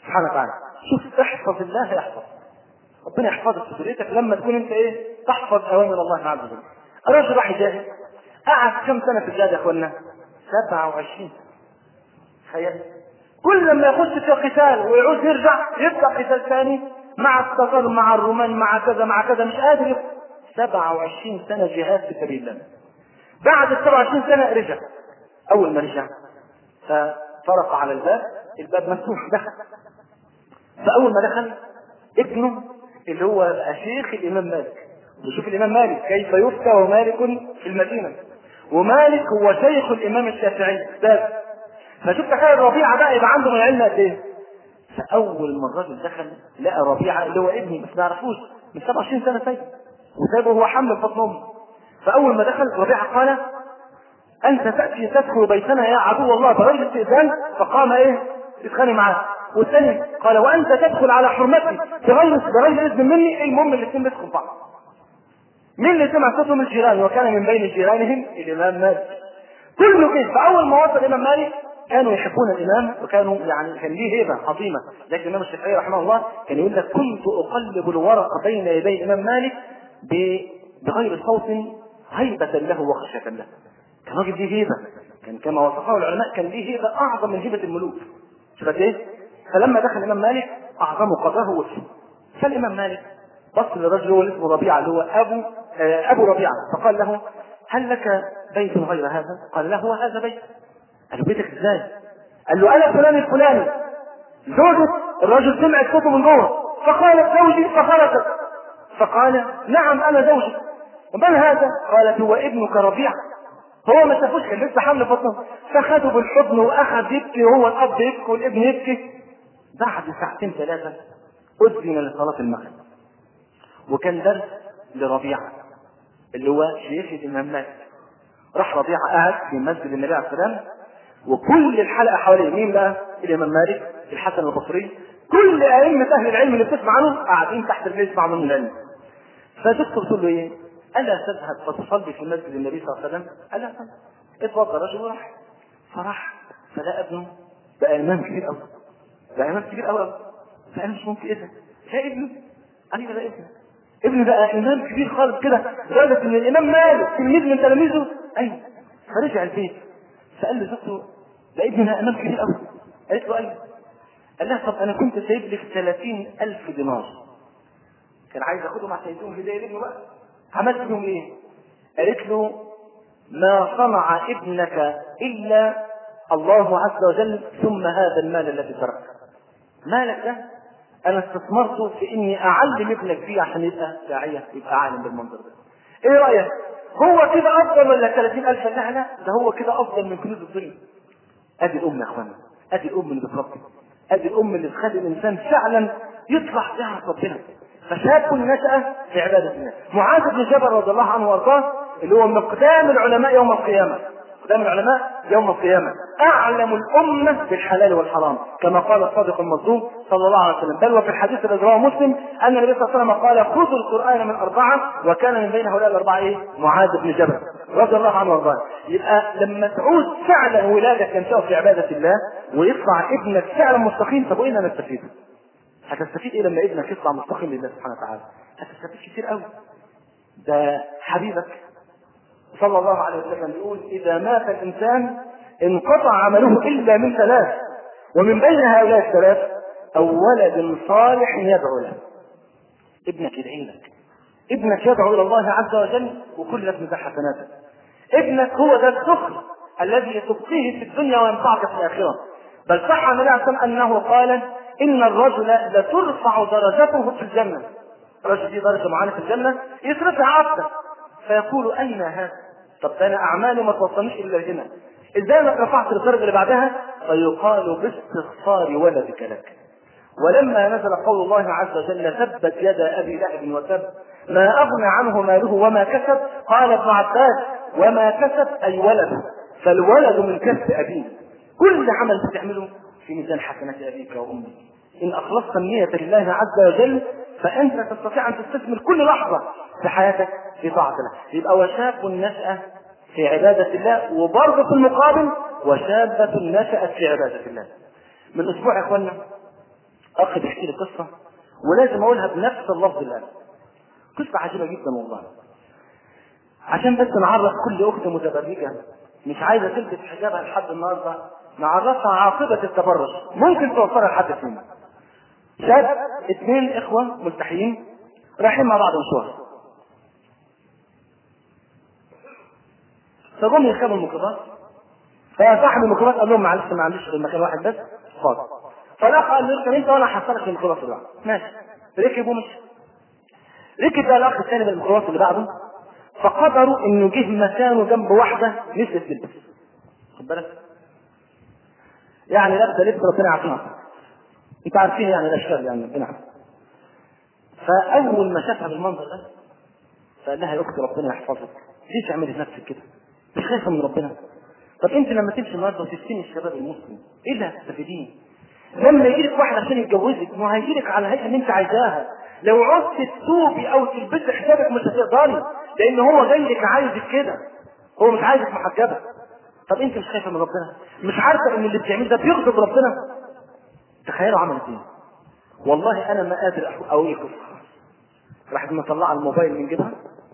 سبحانه وتعالى شوف احفظ الله يحفظ ربنا يحفظك في ذريتك لما تكون انت ايه تحفظ اوامر الله عز وجل الرجل راح يجاهد قعد كم سنه في الجهاد يا اخوانا 27 تخيل كل لما يخش في قتال ويعود يرجع يبدا قتال ثاني مع التتار مع الرومان مع كذا مع كذا مش قادر يبقى. 27 سنه جهاد في سبيل الله بعد ال 27 سنه رجع اول ما رجع فطرق على الباب الباب مفتوح دخل فاول ما دخل ابنه اللي هو بقى شيخ الامام مالك وشوف الامام مالك كيف يفتى ومالك في المدينه ومالك هو شيخ الامام الشافعي استاذ فشوف تخيل ربيعه بقى يبقى عنده من العلم قد ايه فاول ما الراجل دخل لقى ربيعه اللي هو ابني بس ما يعرفوش من 27 سنه سايبه وسايبه هو حمل في بطن امه فاول ما دخل ربيعه قال انت تاتي تدخل بيتنا يا عدو الله بغير استئذان فقام ايه يتخانق معاه والثاني قال وانت تدخل على حرمتي بغير بغير اذن مني المهم الاثنين بيدخلوا بعض مين اللي سمع صوتهم الجيران وكان من بين جيرانهم الامام مالك كله كده فاول ما وصل الامام مالك كانوا يحبون الامام وكانوا يعني كان ليه هيبه عظيمه لكن الامام الشافعي رحمه الله كان يقول لك كنت اقلب الورق بين يدي الامام مالك بغير صوت هيبه له وخشيه له كان راجل ليه هيبه كان كما وصفه العلماء كان ليه هيبه اعظم من هيبه الملوك شفت ايه؟ فلما دخل الامام مالك اعظم قدره وجهه فالامام مالك بص للرجل هو اسمه ربيعه اللي هو ابو آه ابو ربيعه فقال له هل لك بيت غير هذا؟ قال له هو هذا بيت قال له بيتك ازاي؟ قال له انا فلان الفلاني زوجة الرجل سمع صوته من جوه فقالت زوجي فخرجت فقال نعم انا زوجي ومن هذا؟ قالت هو ابنك ربيعه هو ما شافوش كان لسه حمل بطنه فخده بالحضن واخذ يبكي وهو الاب يبكي والابن يبكي بعد ساعتين ثلاثه اذن لصلاه المغرب وكان درس لربيعه اللي هو شيخ الامام مالك راح ربيعه قاعد في مسجد النبي عليه السلام وكل الحلقه حواليه مين بقى؟ الامام مالك الحسن البصري كل ائمه اهل العلم اللي بتسمع عنهم قاعدين تحت رجليه يسمعوا منهم العلم فدكتور تقول له ايه؟ الا تذهب فتصلي في مسجد النبي صلى الله عليه وسلم؟ الا اتفضل رجل راح فراح فلقى ابنه بقى امام كبير قوي بقى امام كبير قوي فقال مش ممكن ايه ده؟ ده ابنه ايوه ده ابنه ابنه بقى امام كبير خالص كده لدرجه ان الامام مالك تلميذ من تلاميذه ايوه فرجع البيت فقال له زوجته ده ابننا امام كبير قوي قالت له ايوه قال لها طب انا كنت سايب لك 30000 دينار كان عايز ياخدهم عشان يديهم هديه لابنه بقى عملت بهم ايه؟ قالت له ما صنع ابنك الا الله عز وجل ثم هذا المال الذي تركته مالك ده انا استثمرته في اني اعلم ابنك فيه عشان يبقى داعيه يبقى عالم بالمنظر ده ايه رايك هو كده افضل ولا 30000 لا لا ده هو كده افضل من كنوز الدنيا ادي الام يا اخوانا ادي الام اللي بتربي ادي الام اللي تخلي الانسان فعلا يطلع يعرف ربنا فشاب نشأ في عبادة الله معاذ بن جبل رضي الله عنه وارضاه اللي هو من قدام العلماء يوم القيامة قدام العلماء يوم القيامة أعلم الأمة بالحلال والحرام كما قال الصادق المصدوق صلى الله عليه وسلم بل وفي الحديث الذي رواه مسلم أن النبي صلى الله عليه وسلم قال خذوا القرآن من أربعة وكان من بين هؤلاء الأربعة إيه؟ معاذ بن جبل رضي الله عنه وارضاه يبقى لما تعود فعلا ولادك ينشأ في عبادة الله ويطلع ابنك فعلا مستقيم طب وإنا نستفيد؟ هتستفيد ايه لما ابنك يطلع مستقيم لله سبحانه وتعالى هتستفيد كتير قوي ده حبيبك صلى الله عليه وسلم يقول اذا مات الانسان انقطع عمله الا من ثلاث ومن بين هؤلاء الثلاث او ولد صالح يدعو له ابنك يدعي لك ابنك يدعو الى الله عز وجل وكل اسم ذا حسناته ابنك هو ذا السخر الذي تبقيه في الدنيا وينفعك في الاخره بل صح عن الله انه قال ان الرجل لترفع درجته في الجنه الرجل دي درجه معينه في الجنه يترفع اكثر فيقول اين هذا؟ طب ده انا اعمالي ما توصلنيش الا الجنه ازاي انا رفعت الدرجه اللي بعدها؟ فيقال باستغفار ولدك لك ولما نزل قول الله عز وجل تبت يد ابي لهب وتب ما اغنى عنه ماله وما كسب قال ابن عباس وما كسب اي ولد فالولد من كسب ابيه كل عمل بتعمله في ميزان حسنات ابيك وامك ان اخلصت النية لله عز وجل فانت تستطيع ان تستثمر كل لحظة في حياتك في طاعة الله يبقى وشاب نشأ في عبادة الله وبرضه في المقابل وشابة نشأت في عبادة الله من اسبوع يا اخوانا اخ بيحكي لي قصه ولازم اقولها بنفس اللفظ الان قصه عجيبه جدا والله عشان بس نعرف كل اخت متبرجه مش عايزه تلبس حجابها لحد النهارده نعرفها عاقبه التبرج ممكن توصلها لحد فين شاب اثنين اخوه ملتحيين رايحين مع بعض مشوار فجم يركبوا الميكروباص فصاحب الميكروباص قال لهم معلش ما عنديش غير مكان واحد بس خالص فالاخ قال له اركب انت وانا هحصلك في الميكروباص اللي بعده ماشي ركب ومشي ركب بقى الاخ الثاني من الميكروباص اللي بعده فقدروا انه جه مكانه جنب واحده نسيت تلبس خد بالك يعني لابسه لبس ربنا يعافيها انت عارفين يعني الاشكال يعني ربنا يعافيها فاول ما شافها بالمنظر ده فقال لها يا اختي ربنا يحفظك ليه تعملي في نفسك كده مش خايفه من ربنا طب انت لما تمشي النهارده وتفتني الشباب المسلم ايه اللي هتستفيدين لما يجي لك واحد عشان يتجوزك ما هيجي لك على الهيئه اللي انت عايزاها لو عدت تتوبي او تلبسي حجابك مش هتقدري لان هو جاي لك عايزك كده هو مش عايزك محجبه طب انت مش خايفه من ربنا مش عارفه ان اللي بتعمله ده بيغضب ربنا تخيلوا عملت ايه والله انا ما قادر اقول ايه قصه راحت مطلعه الموبايل من جيبها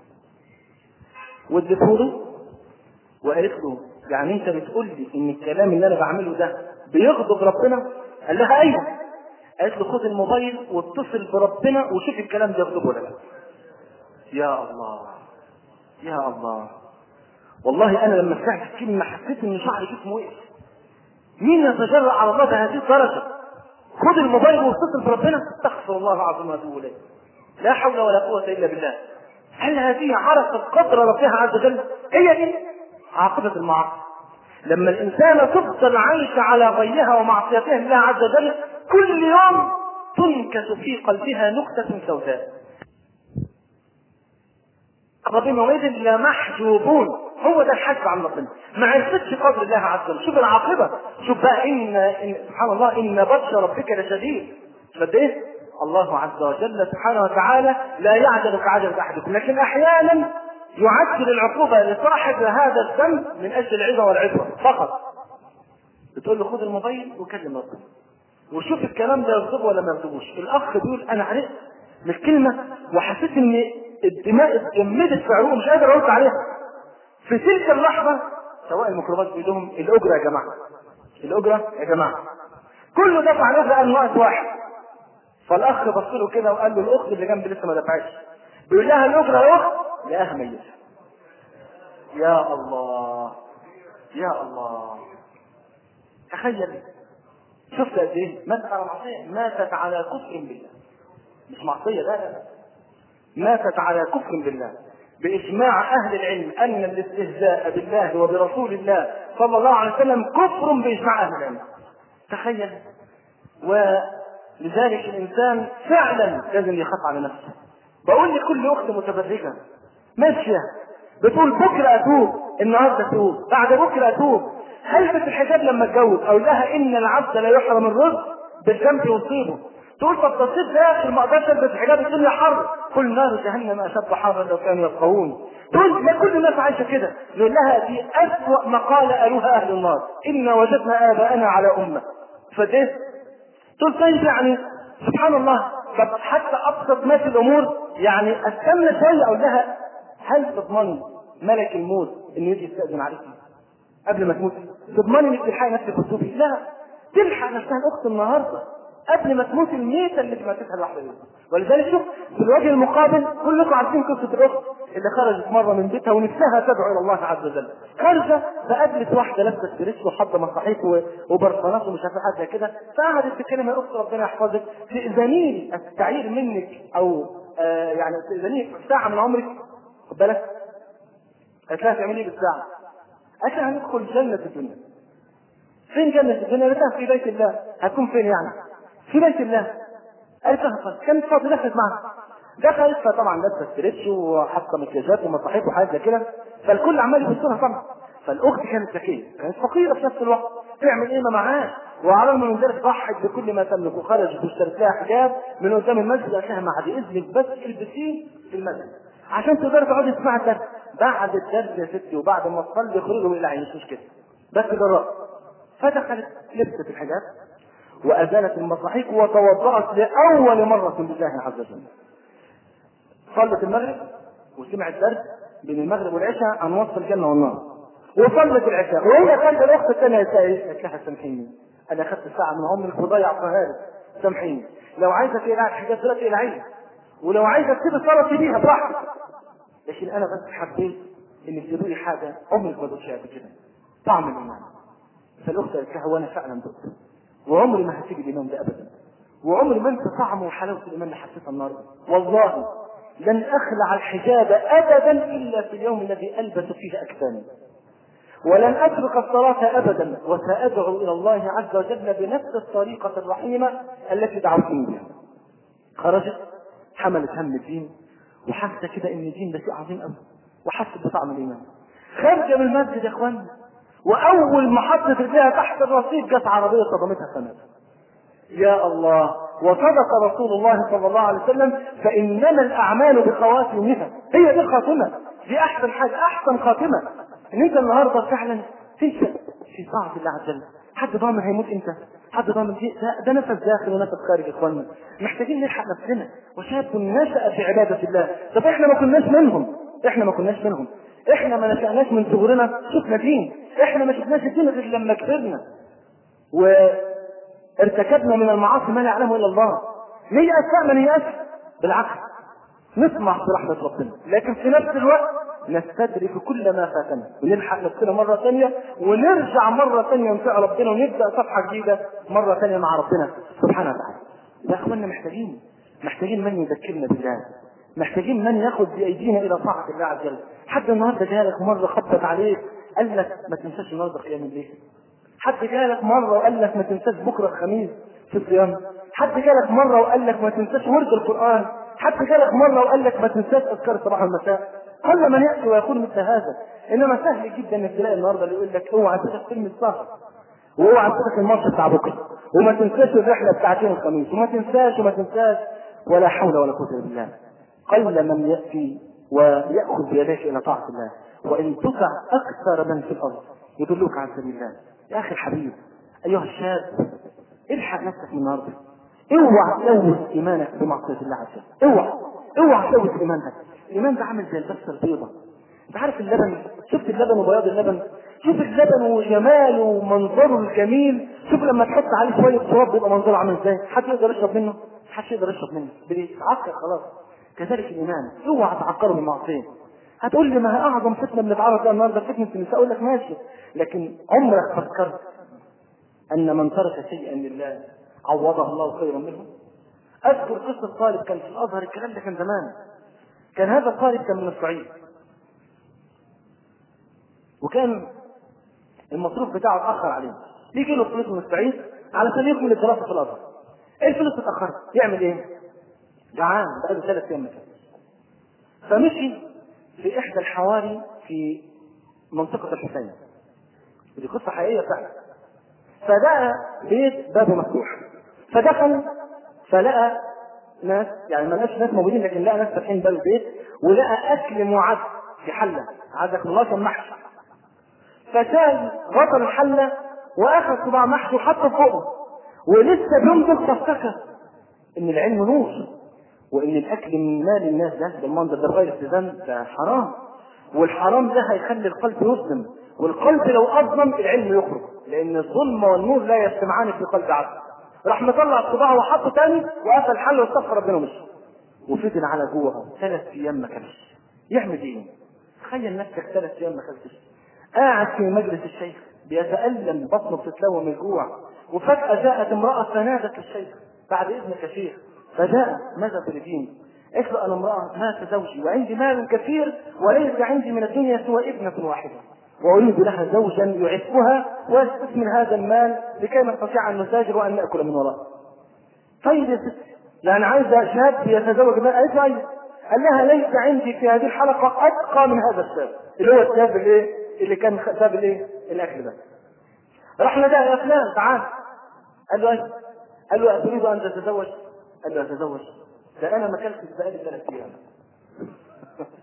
واديته له وقالت له يعني انت بتقول لي ان الكلام اللي انا بعمله ده بيغضب ربنا قال لها ايوه قالت له خد الموبايل واتصل بربنا وشوف الكلام ده يغضبه ولا لا يا الله يا الله والله انا لما سمعت الكلمه حسيت ان شعري جسمه وقف مين يتجرأ على الله بهذه الدرجه خد الموبايل واتصل بربنا استغفر الله العظيم واتوب اليه لا حول ولا قوه الا بالله هل هذه عرفت قدر ربها عز وجل هي دي عاقبه المعاصي لما الانسان تفضل عايشه على غيها ومعصيتها لله عز وجل كل يوم تنكس في قلبها نكته سوداء ربنا وإذ لمحجوبون هو ده الحجب عن ربنا ما عرفتش قدر الله عز وجل شوف العاقبة شوف بقى إن, إن سبحان الله إن بطش ربك لشديد قد إيه الله عز وجل سبحانه وتعالى لا يعجل كعجلة أحدكم لكن أحيانا يعجل العقوبة لصاحب هذا الذنب من أجل العظة والعبرة فقط بتقول له خد الموبايل وكلم ربنا وشوف الكلام ده يغضبه ولا ما يغضبوش الاخ بيقول انا عرفت من الكلمه وحسيت ان الدماء اتجمدت في عروقه مش قادر ارد عليها في تلك اللحظه سواء الميكروباص بيقول لهم الاجره يا جماعه الاجره يا جماعه كله دفع الاجره قال ناقص واحد فالاخ بص له كده وقال له الاخت اللي جنبي لسه ما دفعتش بيقول لها الاجره يا اخت لقاها ميته يا الله يا الله تخيل شفت قد ايه ماتت على معصيه ماتت على كفر بالله مش معصيه لا لا لا ماتت على كفر بالله باجماع اهل العلم ان الاستهزاء بالله وبرسول الله صلى الله عليه وسلم كفر باجماع اهل العلم تخيل ولذلك الانسان فعلا لازم يخاف على نفسه بقول لكل اخت متبرجه ماشيه بتقول بكره اتوب النهارده اتوب بعد بكره اتوب هلبس الحجاب لما اتجوز اقول لها ان العبد لا يحرم الرزق بالذنب يصيبه تقول طب ده الصيف ده يا اخي ما اقدرش البس حجاب الدنيا حر كل نار جهنم اشد حرا لو كانوا يفقهون تقول لا كل الناس عايشه كده نقول لها دي اسوء مقاله قالوها اهل النار انا وجدنا اباءنا على امه فده تقول طيب يعني سبحان الله طب حتى ابسط ما في الامور يعني استنى شويه اقول لها هل تضمني ملك الموت انه يجي يستاذن عليكي قبل ما تموت تضمني انك تلحقي نفسك وتشوفي لا تلحق نفسها الاخت النهارده قبل ما تموت الميته اللي ماتتها الواحده دي ولذلك شوف في الوجه المقابل كلكم عارفين قصه الاخت اللي خرجت مره من بيتها ونفسها تدعو الى الله عز وجل خارجه فقابلت واحده لابسه ستريتش وحاطه مصاحيف وبرفانات ومش عارفه حاجه كده فقعدت تتكلم يا اخت ربنا يحفظك تاذنيني استعير منك او آه يعني تاذنيني ساعه من عمرك خد بالك قالت لها تعملي ايه بالساعه؟ قالت لها هندخل جنه الدنيا فين جنة الدنيا؟ قالت لها في بيت الله هتكون فين يعني؟ في بيت الله قالت لها طيب كانت فاضي دخلت معها دخلت فطبعا لابسه ستريتش وحاطه مكياجات ومصاحيف وحاجات زي كده فالكل عمال يبص لها طبعا فالاخت كانت ذكيه كانت فقيره في نفس الوقت تعمل ايه ما معاها وعلى الرغم من ذلك ضحت بكل ما تملك وخرجت واشترت لها حجاب من قدام المسجد قالت لها بعد اذنك بس البسيه في المسجد عشان تقدري تقعدي تسمعي الدرس بعد الدرس يا ستي وبعد ما تصلي خرجوا من العين مش مشكله بس جربت فدخلت لبست الحجاب وازالت المصاحيك وتوضأت لاول مرة لله عز وجل صلت المغرب وسمعت درس بين المغرب والعشاء عن وصف الجنة والنار وصلت العشاء وهي كانت الاخت الثانيه قالت لها سامحيني انا اخذت ساعه من عمرك وضيعتها لك سامحيني لو عايزه تقلعي الحاجات دلوقتي تقلعيها ولو عايزه تسيبي صلاه تسيبيها براحتك لكن انا بس حبيت ان تجيبوا لي حاجه عمرك ما دوتش قبل كده طعم الايمان فالاخت قالت لها وانا فعلا دقت وعمري ما هسيب الايمان ده ابدا وعمري ما انت طعم وحلاوه الايمان اللي حسيتها النهارده والله لن اخلع الحجاب ابدا الا في اليوم الذي البس فيه اكفاني ولن اترك الصلاة ابدا وسادعو الى الله عز وجل بنفس الطريقة الرحيمة التي دعوتني بها. خرجت حملت هم الدين وحاسة كده ان الدين ده شيء عظيم قوي وحست بطعم الايمان. خارجة من المسجد يا اخوانا واول ما حطت رجلها تحت الرصيف جت عربية صدمتها فماتت. يا الله وصدق رسول الله صلى الله عليه وسلم فانما الاعمال بخواتمها هي دي الخاتمه دي احسن حاجه احسن خاتمه ان انت النهارده فعلا تنشا في طاعه الله عز وجل حد ضامن هيموت امتى حد ضامن دي ده, ده نفس داخل ونفس خارج يا اخوانا محتاجين نلحق نفسنا وشاب نشا في عباده الله طب احنا ما كناش منهم احنا ما كناش منهم احنا ما نشأناش من صغرنا شفنا دين احنا ما شفناش الدين غير لما كبرنا و ارتكبنا من المعاصي ما لا يعلمه الا الله ليه اساء من يأس بالعكس نطمع في رحمة ربنا لكن في نفس الوقت نستدرك كل ما فاتنا ونلحق نفسنا مرة ثانية ونرجع مرة ثانية نطيع ربنا ونبدأ صفحة جديدة مرة ثانية مع ربنا سبحانه وتعالى يا اخوانا محتاجين محتاجين من يذكرنا بالله محتاجين من ياخذ بايدينا الى طاعة الله عز وجل حد النهارده جالك مرة خبط عليك قال لك ما تنساش النهارده قيام الليل حد جالك مرة وقال لك ما تنساش بكرة الخميس في الصيام حد جالك مرة وقال لك ما تنساش ورد القرآن حد جالك مرة وقال لك ما تنساش أذكار الصباح والمساء قل من يأتي ويقول مثل هذا إنما سهل جدا إنك تلاقي النهاردة اللي يقول لك اوعى تنساش فيلم السهر واوعى تنساش الماتش بتاع بكرة وما تنساش الرحلة بتاعت يوم الخميس وما تنساش وما تنساش ولا حول ولا قوة إلا بالله قل من يأتي ويأخذ بيديك إلى طاعة الله وإن تطع أكثر من في الأرض يدلوك عن سبيل الله يا اخي الحبيب ايها الشاب الحق نفسك من النهارده اوعى تلوث ايمانك بمعصيه الله عز وجل اوعى اوعى تلوث ايمانك الايمان ده عامل زي البسه البيضاء انت عارف اللبن شفت اللبن وبياض اللبن شوف اللبن وجماله ومنظره الجميل شوف لما تحط عليه شويه تراب بيبقى منظره عامل ازاي حد يقدر يشرب منه محدش يقدر يشرب منه بيتعكر خلاص كذلك الايمان اوعى تعكره بالمعصيه هتقول لي ما هي اعظم فتنه بنتعرض لها النهارده فتنه النساء اقول لك ماشي لكن عمرك فكرت ان من ترك شيئا لله عوضه الله خيرا منه اذكر قصه طالب كان في الازهر الكلام ده كان زمان كان هذا الطالب كان من الصعيد وكان المصروف بتاعه اتاخر عليه يجي له فلوس من الصعيد علشان يكمل الدراسه في الازهر ايه الفلوس اتاخرت يعمل ايه؟ جعان بقاله ثلاث ايام مثلا فمشي في احدى الحواري في منطقه الحسين ودي قصه حقيقيه فعلا فلقى بيت بابه مفتوح فدخل فلقى ناس يعني ما لقاش ناس موجودين لكن لقى ناس فاتحين باب البيت ولقى اكل معد في حله عزكم الله كان محشي فشال غطى الحله واخذ صباع محشي وحطه فوقه ولسه بيمضغ فافتكر ان العلم نور وان الاكل من مال الناس ده بالمنظر ده غير التزام ده حرام والحرام ده هيخلي القلب يظلم والقلب لو اظلم العلم يخرج لان الظلم والنور لا يجتمعان في قلب عبد راح مطلع صباعه وحطه تاني وقفل الحل واستغفر ربنا ومشي وفضل على جوعه ثلاث ايام ما كلش يعمل ايه؟ تخيل نفسك ثلاث ايام ما كلتش قاعد في مجلس الشيخ بيتألم بطنه بتتلوى من الجوع وفجأة جاءت امرأة فنادت الشيخ بعد إذنك يا شيخ فجاء ماذا تريدين؟ قالت له أنا امرأة مات زوجي وعندي مال كثير وليس عندي من الدنيا سوى ابنة واحدة وأريد لها زوجا يعفها ويستثمر هذا المال لكي نستطيع أن نتاجر وأن نأكل من ورائه. طيب يا ست يعني عايزة شاب يتزوج بها قالت له أيوه قال لها ليس عندي في هذه الحلقة أتقى من هذا الشاب اللي هو الشاب اللي اللي كان ساب الايه؟ الأكل ده. راح نداه يا فلان تعال قال له أيوه قال له أتريد أن تتزوج؟ قال له أتزوج ده أنا ما أكلتش بقالي ثلاث أيام.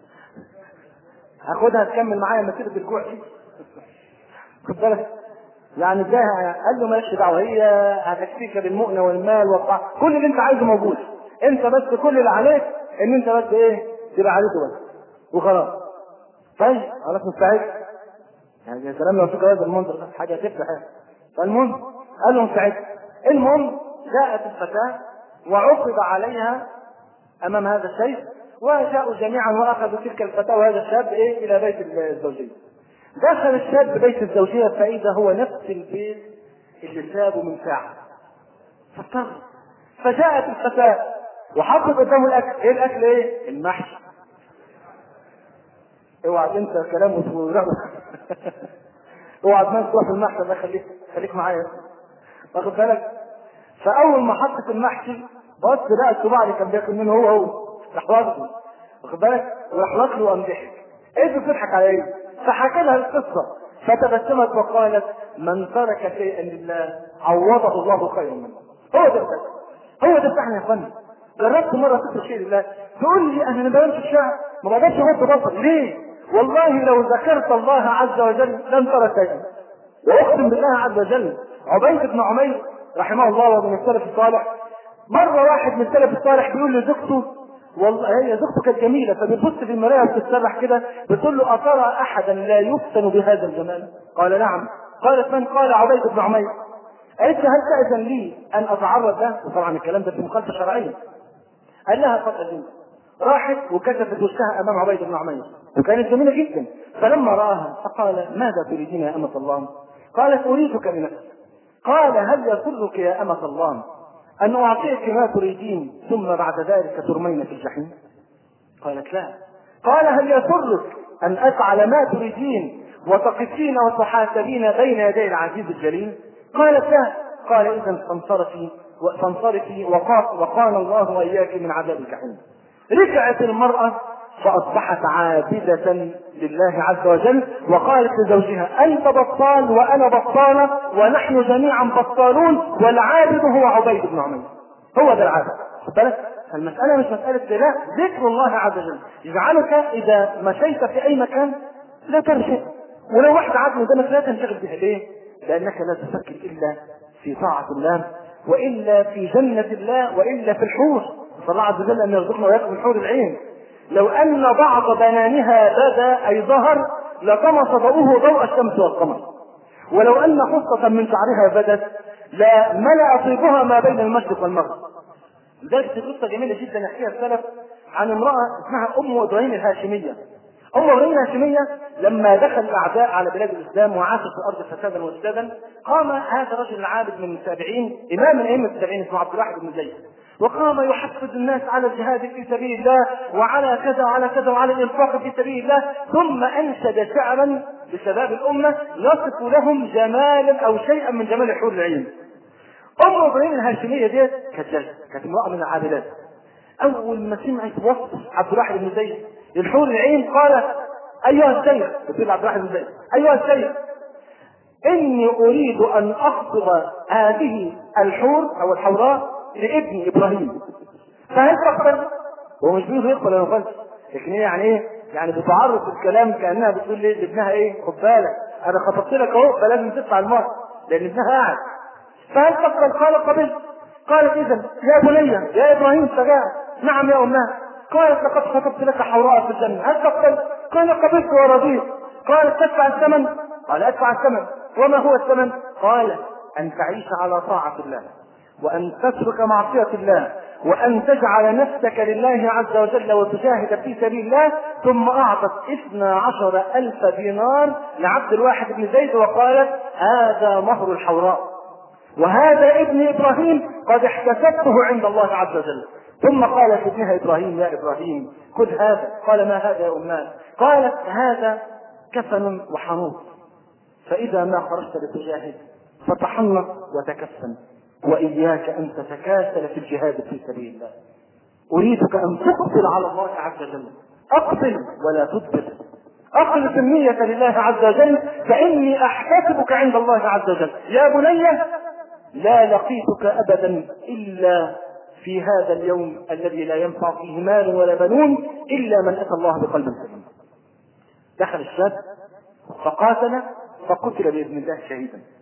هاخدها تكمل معايا مسيرة الجوع دي خد بالك يعني ازاي قال له مالكش دعوه هي هتكفيك بالمؤنه والمال والطعام كل اللي انت عايزه موجود انت بس كل اللي عليك ان انت بس ايه تبقى عليته بس وخلاص طيب خلاص مستعد يعني يا سلام لو فيك هذا المنظر ده حاجه تفرح يعني فالمهم قال له مستعد المهم جاءت الفتاه وعقد عليها امام هذا الشيء وجاءوا جميعا واخذوا تلك الفتاه وهذا الشاب ايه الى بيت الزوجيه دخل الشاب بيت الزوجيه فاذا هو نفس البيت اللي سابه من ساعه فاضطر فجاءت الفتاه وحطت قدامه الاكل ايه الاكل ايه المحشي اوعى تنسى كلام وتقول اوعى دماغك تروح في المحشي ده خليك خليك معايا واخد بالك فاول ما حطت المحشي بص لقى الصباع اللي كان بياكل منه هو هو راح واخده واخد بالك وراح واكله وقام ضحك ايه بتضحك على ايه؟ فحكى لها القصه فتبسمت وقالت من ترك شيئا لله عوضه الله خيرا منه هو ده الفن هو ده الفن يا اخوانا جربت مره تترك شيء لله تقول لي انا ما بنامش الشعر ما بقدرش اغض بصر ليه؟ والله لو ذكرت الله عز وجل لن ترى شيئا واقسم بالله عز وجل عبيد بن عمير رحمه الله ومن السلف الصالح مره واحد من السلف الصالح بيقول لزوجته والله هي زوجته كانت جميله فبيبص في المرايه وبتتسرح كده بتقول له اترى احدا لا يفتن بهذا الجمال؟ قال نعم قالت من؟ قال عبيد بن عمير قالت له هل تأذن لي أن أتعرض له؟ وطبعا الكلام ده في مخالفة شرعية. قال لها قد أذنت. راحت وكشفت وشها أمام عبيد بن عمير وكانت جميلة جدا فلما رآها فقال ماذا تريدين يا أمة الله؟ قالت أريدك لنفسي. قال هل يسرك يا أمة الله أن أعطيك ما تريدين ثم بعد ذلك ترمين في الجحيم؟ قالت لا. قال هل يسرك أن أفعل ما تريدين وتقفين وتحاسبين بين يدي العزيز الجليل؟ قالت لا. قال إذا فانصرفي فانصرفي وقال الله وإياك من عذاب الجحيم. رجعت المرأة فأصبحت عابدة لله عز وجل وقالت لزوجها أنت بطال وأنا بطالة ونحن جميعا بطالون والعابد هو عبيد بن عمير هو ده العابد خد بالك المسألة مش مسألة لا ذكر الله عز وجل يجعلك إذا مشيت في أي مكان لا ترى ولو واحد عاد قدامك لا تنشغل بها ليه؟ لأنك لا تفكر إلا في طاعة الله وإلا في جنة الله وإلا في الحور نسأل الله عز وجل أن يرزقنا وإياكم من حور العين لو أن بعض بنانها بدا أي ظهر لطمس ضوءه ضوء الشمس والقمر ولو أن خصة من شعرها بدت لملأ طيبها ما بين المشرق والمغرب لذلك في قصة جميلة جدا يحكيها السلف عن امرأة اسمها أم إبراهيم الهاشمية أم إبراهيم الهاشمية لما دخل الأعداء على بلاد الإسلام وعاشت في الأرض فسادا وإفسادا قام هذا الرجل العابد من التابعين إمام من أئمة التابعين اسمه عبد الواحد بن زيد وقام يحفز الناس على الجهاد في سبيل الله وعلى كذا وعلى كذا وعلى الانفاق في سبيل الله ثم انشد شعرا لشباب الامه يصف لهم جمالا او شيئا من جمال حور العين. ام ابراهيم الهاشميه ديت كانت كانت امراه من العابدات. اول ما سمعت وصف عبد الواحد بن زيد للحور العين قالت ايها الشيخ بتقول عبد الواحد بن زيد ايها الشيخ اني اريد ان اخطب هذه الحور او الحوراء لابن ابراهيم فهل تقبل؟ هو مش بيقول يقبل ولا يقبل لكن هي يعني ايه؟ يعني بتعرض الكلام كانها بتقول ليه لابنها ايه؟ خد بالك انا خطبت لك اهو فلازم تدفع المهر لان ابنها قاعد فهل تقبل؟ قال قبلت قالت اذا يا بني يا ابراهيم فجاء نعم يا امها قالت لقد خطبت لك حوراء في الجنه هل تقبل؟ قال قبلت ورضيت قالت تدفع الثمن؟ قال ادفع الثمن وما هو الثمن؟ قال ان تعيش على طاعه الله وأن تترك معصية الله وأن تجعل نفسك لله عز وجل وتجاهد في سبيل الله ثم أعطت اثنا عشر ألف دينار لعبد الواحد بن زيد وقالت هذا مهر الحوراء وهذا ابن إبراهيم قد احتسبته عند الله عز وجل ثم قالت ابنها إبراهيم يا إبراهيم خذ هذا قال ما هذا يا أمان قالت هذا كفن وحنوط فإذا ما خرجت لتجاهد فتحنط وتكفن وإياك أن تتكاسل في الجهاد في سبيل الله أريدك أن تقبل على الله عز وجل أقبل ولا تدبر أخلص النية لله عز وجل فإني أحتسبك عند الله عز وجل يا بني لا لقيتك أبدا إلا في هذا اليوم الذي لا ينفع فيه مال ولا بنون إلا من أتى الله بقلب سليم دخل الشاب فقاتل فقتل بإذن الله شهيدا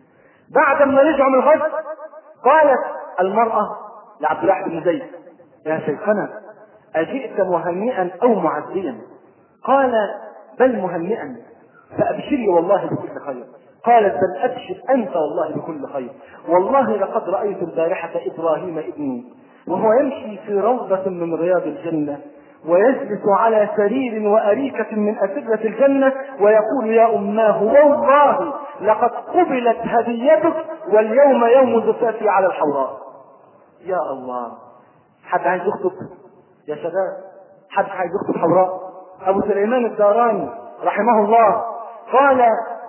بعد ما رجعوا من الغزو قالت المرأة لعبد الله بن زيد يا شيخنا أجئت مهنئا أو معزيا قال بل مهنئا فأبشري والله بكل خير قالت بل أبشر أنت والله بكل خير والله لقد رأيت البارحة إبراهيم ابني وهو يمشي في روضة من رياض الجنة ويجلس على سرير وأريكة من أسرة الجنة ويقول يا أماه والله لقد قبلت هديتك واليوم يوم زفافي على الحوراء يا الله حد عايز يخطب يا شباب حد عايز يخطب حوراء أبو سليمان الداراني رحمه الله قال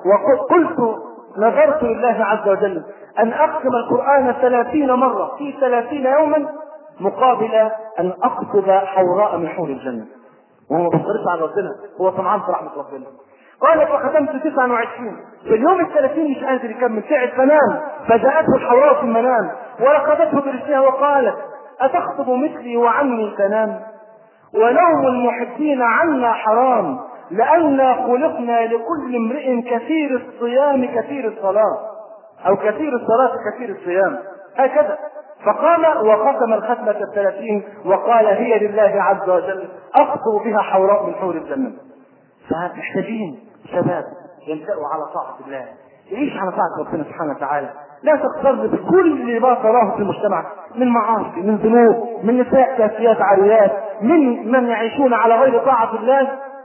وقلت نظرت لله عز وجل أن أختم القرآن ثلاثين مرة في ثلاثين يوما مقابل أن أقصد حوراء من حور الجنة وهو ما بيصرفش على ربنا هو طمعان في رحمة ربنا قال فختمت 29 في اليوم الثلاثين مش قادر يكمل تعب فنام فجاءته الحوراء في المنام ولقدته برجلها وقالت أتخطب مثلي وعني تنام ونوم المحبين عنا حرام لأنا خلقنا لكل امرئ كثير الصيام كثير الصلاة أو كثير الصلاة كثير الصيام هكذا فقام وختم الختمة الثلاثين وقال هي لله عز وجل أخطو بها حوراء من حور الجنة فمحتاجين شباب ينشأوا على طاعة الله يعيش على طاعة ربنا سبحانه وتعالى لا تغتر بكل ما تراه في المجتمع من معاصي من ذنوب من نساء كاسيات عاريات من من يعيشون على غير طاعة الله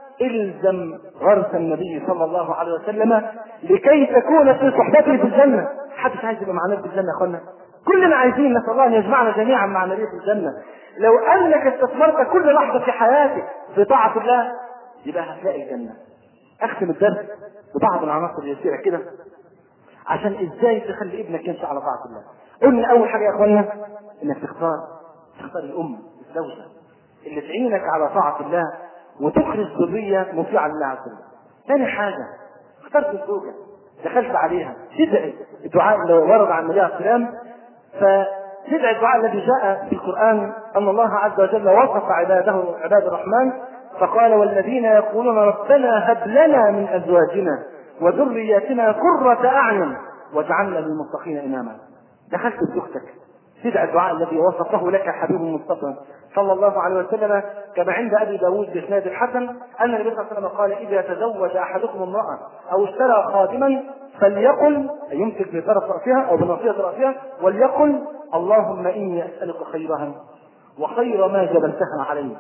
الزم غرس النبي صلى الله عليه وسلم لكي تكون في صحبته في الجنة محدش عايز يبقى معنا في الجنة يا اخوانا كلنا عايزين نسأل الله أن يجمعنا جميعا مع النبي في الجنة لو أنك استثمرت كل لحظة في حياتك في طاعة الله يبقى هتلاقي الجنة أختم الدرس ببعض العناصر اليسيرة كده عشان ازاي تخلي ابنك يمشي على طاعة الله قلنا أول حاجة يا أخوانا إنك تختار تختار الأم الزوجة اللي تعينك على طاعة الله وتخرج ذرية مطيعة لله عز وجل. ثاني حاجة اخترت الزوجة دخلت عليها تدعي الدعاء اللي ورد عن النبي عليه السلام فتدعي الدعاء الذي جاء في القرآن أن الله عز وجل وصف عباده عباد الرحمن فقال والذين يقولون ربنا هب لنا من أزواجنا وذرياتنا قرة أعين واجعلنا للمتقين إماما دخلت بزوجتك تدعي الدعاء الذي وصفه لك حبيب المصطفى صلى الله عليه وسلم كما عند ابي داود باسناد الحسن ان النبي صلى الله عليه وسلم قال اذا تزوج احدكم امراه او اشترى خادما فليقل أي يمسك بطرف راسها او بناصيه راسها وليقل اللهم اني اسالك خيرها وخير ما جبلتها عليه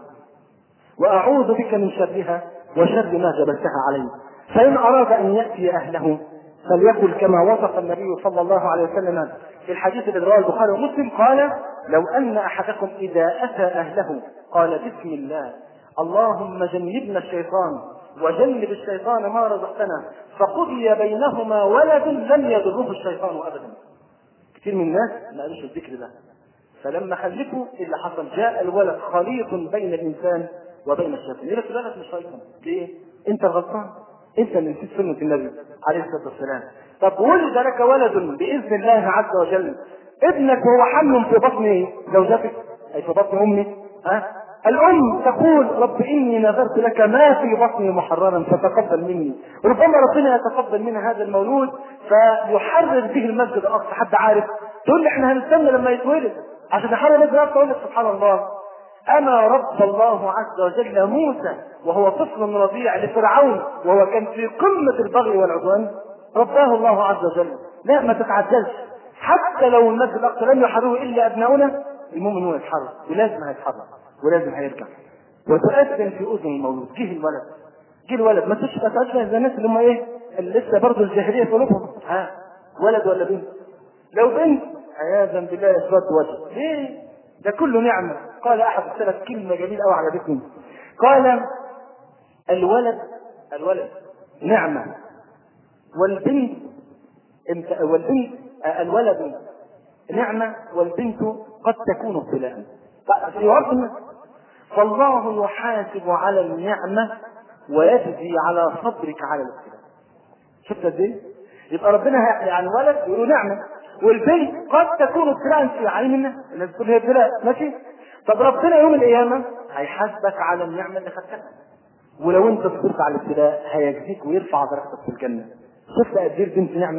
واعوذ بك من شرها وشر ما جبلتها عليه فان اراد ان ياتي اهله فليقل كما وصف النبي صلى الله عليه وسلم في الحديث الذي رواه البخاري ومسلم قال لو ان احدكم اذا اتى اهله قال بسم الله اللهم جنبنا الشيطان وجنب الشيطان ما رزقتنا فقضي بينهما ولد لم يضره الشيطان ابدا كثير من الناس ما قالوش الذكر ده فلما خلفوا اللي حصل جاء الولد خليط بين الانسان وبين الشيطان يقول لك الولد مش شيطان ليه؟ انت الغلطان انت اللي نسيت سنه النبي عليه الصلاه والسلام طب ولد لك ولد باذن الله عز وجل ابنك وهو حمل في بطن زوجتك اي في بطن امك ها الام تقول رب اني نذرت لك ما في بطني محررا فتقبل مني ربما ربنا يتقبل منها هذا المولود فيحرر به المسجد الاقصى حد عارف تقول لي احنا هنستنى لما يتولد عشان يحرر المسجد الاقصى اقول لك سبحان الله أما رب الله عز وجل موسى وهو طفل رضيع لفرعون وهو كان في قمة البغي والعدوان رباه الله عز وجل لا ما تتعجلش حتى لو المسجد الأقصى لم يحرره إلا أبناؤنا المؤمن هو يتحرك ولازم هيتحرك ولازم هيرجع وتؤذن في أذن المولود جه الولد جه الولد ما تشفى زي الناس اللي هم إيه اللي لسه برضه الجاهلية في قلوبهم ها ولد ولا بنت لو بنت عياذا بالله يسود وجه ليه ده كله نعمة قال أحد السلف كلمة جميلة أوي عجبتني قال الولد الولد نعمة والبنت امت... والبنت الولد نعمة والبنت قد تكون ابتلاء في وقت فالله يحاسب على النعمة ويجزي على صبرك على الابتلاء شفت قد ايه؟ يبقى ربنا يعني ولد يقولوا نعمة والبنت قد تكون ابتلاء في عيننا الناس تقول هي ابتلاء ماشي طب ربنا يوم القيامة هيحاسبك على النعمة اللي خدتها ولو انت صبرت على الابتلاء هيجزيك ويرفع درجتك في الجنة شفت قد ايه بنت نعمة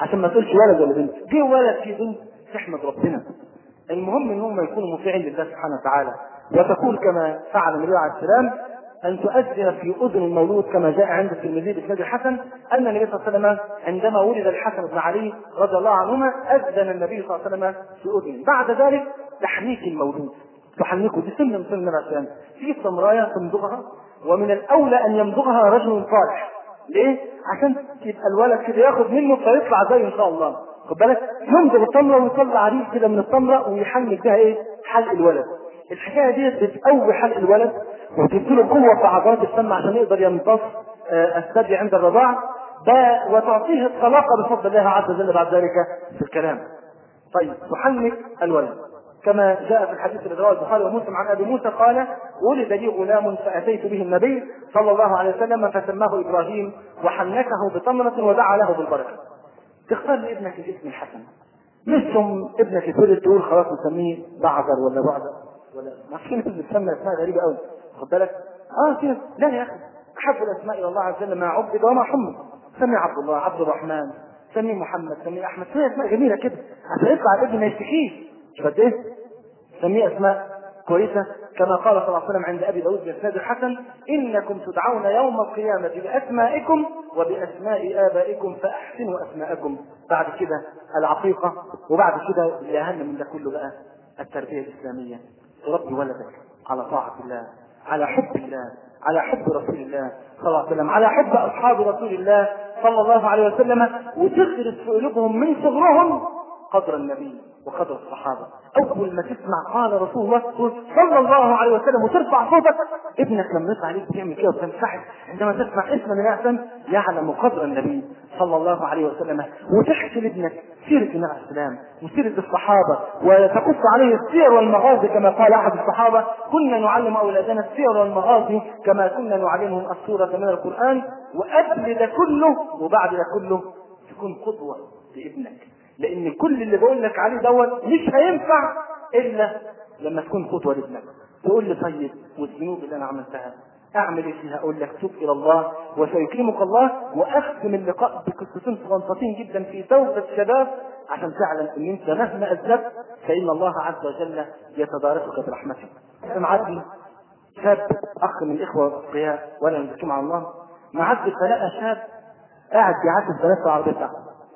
عشان ما تقولش ولد ولا بنت جه ولد في بنت تحمد ربنا المهم ان هم يكونوا مطيعين لله سبحانه وتعالى وتقول كما فعل النبي عليه السلام ان تؤذن في اذن المولود كما جاء عند الترمذي باسناد الحسن ان النبي صلى الله عليه وسلم عندما ولد الحسن بن علي رضي الله عنهما اذن النبي صلى الله عليه وسلم في اذنه بعد ذلك تحنيك المولود تحنكه دي سنه من سنه النبي عليه السلام في سمرايه تمضغها ومن الاولى ان يمضغها رجل صالح ليه؟ عشان يبقى الولد كده ياخد منه فيطلع زيه ان شاء الله خد بالك يمضغ التمره ويطلع عريس كده من التمره ويحنك بها ايه؟ حلق الولد الحكايه دي بتقوي حلق الولد وتديله قوه في عضلات الفم عشان يقدر يمتص آه، الثدي عند الرضاعه ده وتعطيه الطلاقه بفضل الله عز وجل بعد ذلك في الكلام. طيب تحنك الولد كما جاء في الحديث الذي رواه البخاري ومسلم عن ابي موسى قال ولد لي غلام فاتيت به النبي صلى الله عليه وسلم فسماه ابراهيم وحنكه بتمره ودعا له بالبركه. تختار لابنك الاسم الحسن مش ثم ابنك يتولد تقول خلاص نسميه بعذر ولا بعذر ولا ما في ناس بتسمى اسماء غريبه قوي خد بالك اه في ناس لا يا اخي احب الاسماء الى الله عز وجل ما عبد وما حمد سمي عبد الله عبد الرحمن سميه محمد سميه احمد سميه اسماء جميله كده عشان يطلع الابن ما يشتكيش مش قد ايه سميه اسماء كويسه كما قال صلى الله عليه وسلم عند ابي داود باسناد الحسن انكم تدعون يوم القيامه باسمائكم وباسماء ابائكم فاحسنوا اسماءكم بعد كده العقيقه وبعد كده اللي اهم من ده كله بقى التربيه الاسلاميه تربي ولدك على طاعه الله على حب الله على حب رسول الله صلى الله عليه وسلم على حب اصحاب رسول الله صلى الله عليه وسلم وتغرس في قلوبهم من صغرهم قدر النبي وقدر الصحابه اول ما تسمع قال رسول الله صلى الله عليه وسلم وترفع صوتك ابنك لما يطلع عليك تعمل كده وتنسحب عندما تسمع اسم من احسن يعلم قدر النبي صلى الله عليه وسلم وتحكي لابنك سيرة النبي عليه السلام وسيرة الصحابة وتقص عليه السير والمغازي كما قال أحد الصحابة كنا نعلم أولادنا السير والمغازي كما كنا نعلمهم السورة من القرآن وقبل ده كله وبعد ده كله تكون قدوة لابنك لأن كل اللي بقول لك عليه دوت مش هينفع إلا لما تكون قدوة لابنك تقول لي طيب والذنوب اللي أنا عملتها اعمل ايه فيها اقول لك توب الى الله وسيكرمك الله واختم اللقاء بقصتين صغنطتين جدا في توبه الشباب عشان تعلم ان انت مهما اذنبت فان الله عز وجل يتداركك برحمته. معدي شاب اخ من الاخوه الاتقياء ولا نزكيهم على الله معدي فلقى شاب قاعد بيعدي البنات في العربيه بتاعته.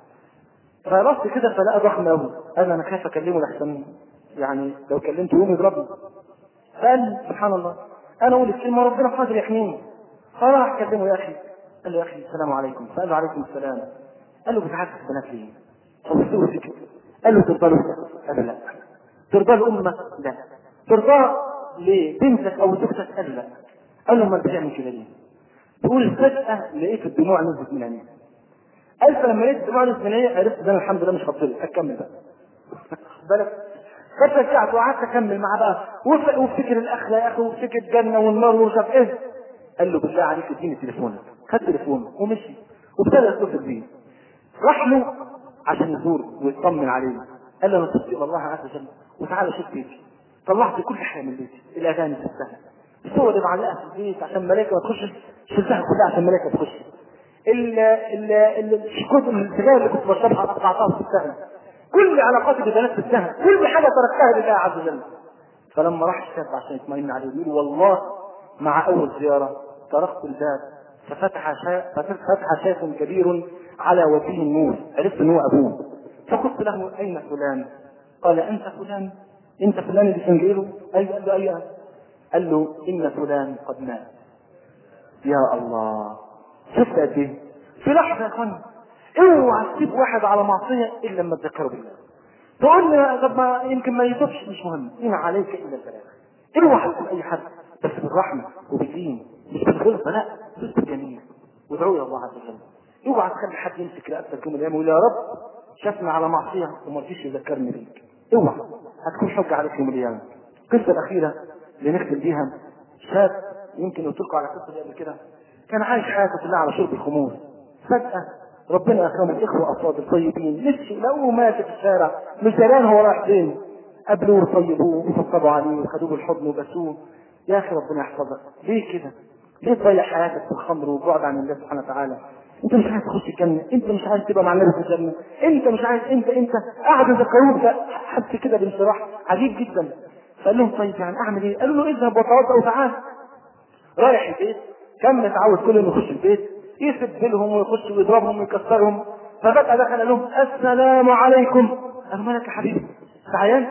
فبص كده فلقى ضخم قوي قال انا خايف اكلمه لحسن يعني لو كلمته يقوم يضربني. فقال سبحان الله انا اقول الكلمه ربنا قادر يحميني فراح كلمه يا اخي قال له يا اخي السلام عليكم فقال له عليكم السلام قال له بتعكس البنات ليه؟ فبص له سكت قال له ترضى له قال له لا ترضى لامك لا ترضى لبنتك او زوجتك قال له لا قال له ما انت تعمل كده ليه؟ تقول فجاه لقيت الدموع نزلت من عينيه قال فلما لقيت الدموع نزلت من عينيه عرفت ده أنا الحمد لله مش هطلع اكمل بقى بالك فتشجعت وقعدت اكمل معاه بقى وف- وافتكر الاخره يا اخي وافتكر الجنه والنار ومش عارف ايه قال له بالله عليك اديني تليفونك خد تليفونه ومشي وابتدى يتصل بيه راح له عشان يزور ويطمن عليه قال له انا تبت الى الله عز وجل وتعالى شوف بيتي طلعت كل حاجه من بيتي الاغاني سبتها الصور اللي معلقه في البيت عشان الملائكه ما تخشش شلتها كلها عشان الملائكه ما تخش ال ال ال- الشكوت السجاير اللي كنت بشربها قطعتها وسبتها كل علاقاتي بالبنات سبتها كل حاجه تركتها لله عز وجل فلما راح الشاب عشان يطمئن عليه يقول والله مع اول زياره طرقت الباب ففتح شا... ففتح شاف كبير على وجهه النور عرفت ان هو ابوه فقلت له اين فلان؟ قال انت فلان؟ انت فلان اللي كان جايله؟ ايوه قال له ايوه قال له ان فلان قد مات يا الله شفت قد ايه؟ في لحظه يا اخوانا اوعى تسيب واحد على معصيه الا لما تذكره بالله تقول لي طب ما يمكن ما يتوبش مش مهم ان عليك الا البلاغ اوعى تسيب اي حد بس بالرحمه وبالدين مش بالغلطه لا بس بالجميل وادعوا الى الله عز وجل اوعى تخلي حد يمسك رقبتك يوم القيامه ويقول يا رب شافنا على معصيه وما رضيش يذكرني بيك اوعى هتكون حجه عليك يوم القيامه القصه الاخيره اللي نختم بيها شاب يمكن قلت لكم على القصه دي قبل كده كان عايش حياته كلها على شرب الخمور فجاه ربنا اكرمه الاخوه افاضل طيبين مشي لقوه ماشي في الشارع مش دران هو رايح فين قابلوه وطيبوه وطبطبوا عليه وخدوه بالحضن وبسوه يا اخي ربنا يحفظك ليه كده؟ ليه تضيع حياتك في الخمر والبعد عن الله سبحانه وتعالى؟ انت مش عايز تخش الجنه انت مش عايز تبقى مع النبي في الجنه انت مش عايز انت انت قعدوا يذكروك ده حد كده بانشراح عجيب جدا فقال لهم طيب يعني اعمل ايه؟ قالوا له اذهب وتوضا وتعال رايح البيت كان متعود كل يوم يخش البيت يسب لهم ويخش ويضربهم ويكسرهم ففجأة دخل لهم السلام عليكم قالوا مالك يا حبيبي؟ انت عيان؟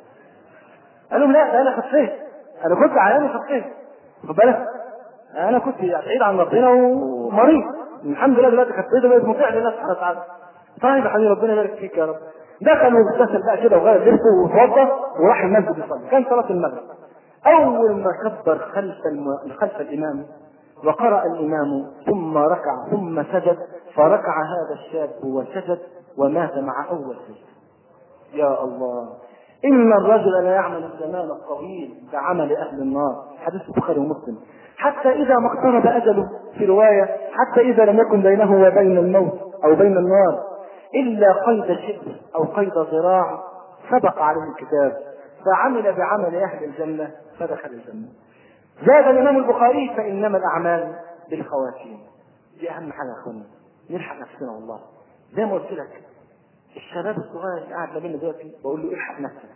قال لهم لا ده انا خفيت انا كنت عيان وخفيت خد بالك انا كنت بعيد عن ربنا ومريض الحمد لله دلوقتي خفيت وبقيت مطيع لله سبحانه وتعالى طيب يا حبيبي ربنا يبارك فيك يا رب دخل واغتسل بقى كده وغير لبسه وتوضا وراح المسجد يصلي كان صلاه المغرب اول ما كبر خلف الم... خلف الامام وقرأ الإمام ثم ركع ثم سجد فركع هذا الشاب وسجد ومات مع أول سجد يا الله إن الرجل لا يعمل الزمان الطويل كعمل أهل النار حديث البخاري ومسلم حتى إذا ما اقترب أجله في رواية حتى إذا لم يكن بينه وبين الموت أو بين النار إلا قيد شبر أو قيد ذراع سبق عليه الكتاب فعمل بعمل أهل الجنة فدخل الجنة زاد الإمام البخاري فإنما الأعمال بالخواتيم دي أهم حاجة يا أخوانا نلحق نفسنا والله زي ما قلت لك الشباب الصغير اللي قاعد ما بيننا دلوقتي بقول له الحق نفسك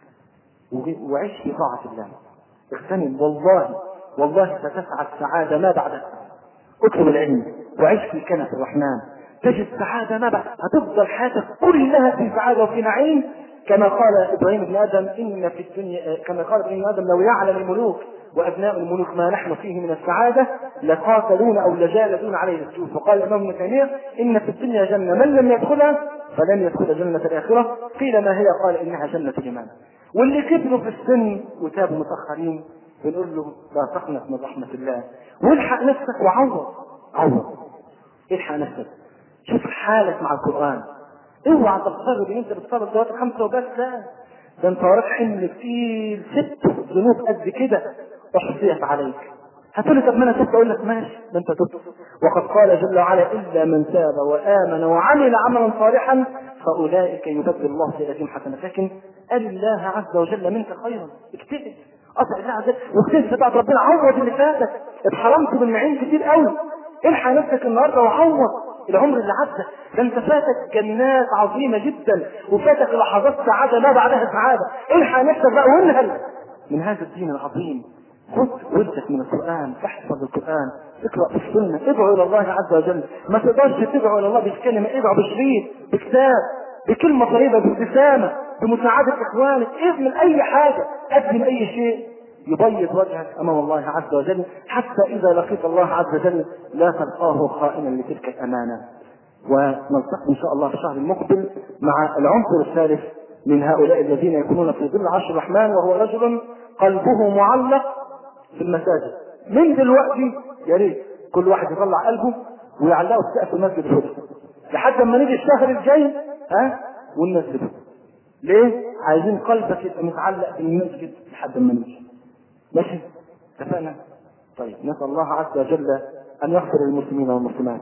وعيش في طاعة الله اغتنم والله والله ستسعد سعادة ما بعد السعادة اطلب العلم وعيش في كنف الرحمن تجد سعادة ما بعد هتفضل حياتك كلها في سعادة وفي نعيم كما قال ابراهيم بن ادم ان في الدنيا كما قال ابراهيم بن ادم لو يعلم الملوك وابناء الملوك ما نحن فيه من السعاده لقاتلون او لجالدون عليه السيوف وقال الامام ابن تيميه ان في الدنيا جنه من لم يدخلها فلن يدخل جنه الاخره قيل ما هي قال انها جنه الايمان واللي كبروا في السن وتابوا متاخرين بنقول له لا تقنط من رحمه الله والحق نفسك وعوض عوض الحق نفسك شوف حالك مع القران اوعى تفترض ان انت بتصلي الصلاه الخمسه وبس لا ده انت وراك حمل كتير ست ذنوب قد كده احصيت عليك هتقول لي طب ما انا تبت اقول لك ماشي ده انت تبت وقد قال جل وعلا الا من تاب وامن وعمل عملا صالحا فاولئك يبدل الله سيئاتهم حسنات لكن قال الله عز وجل منك خيرا اكتئب اطع الله عز وجل واكتئب بتاعت ربنا عوض اللي فاتك اتحرمت بالنعيم كتير قوي الحق نفسك النهارده وعوض العمر اللي عدى ده انت فاتك جنات عظيمه جدا وفاتك لحظات سعاده ما بعدها سعاده الحق نفسك بقى وانهل من هذا الدين العظيم خذ ودك من القران احفظ القران اقرا في السنه ادعو الى الله عز وجل ما تقدرش تدعو الى الله بكلمه ادعو بشريط بكتاب بكلمه طيبه بابتسامه بمساعده اخوانك اعمل اي حاجه قدم اي شيء يبيض وجهك امام الله عز وجل حتى اذا لقيت الله عز وجل لا تلقاه خائنا لتلك الامانه ونلتقي ان شاء الله في الشهر المقبل مع العنصر الثالث من هؤلاء الذين يكونون في ظل عرش الرحمن وهو رجل قلبه معلق في المساجد من دلوقتي يا ريت كل واحد يطلع قلبه ويعلقه في سقف المسجد الهدى لحد ما نيجي الشهر الجاي ها وننزله ليه؟ عايزين قلبك يبقى متعلق بالمسجد لحد ما نيجي ماشي اتفقنا طيب نسال الله عز وجل ان يغفر للمسلمين والمسلمات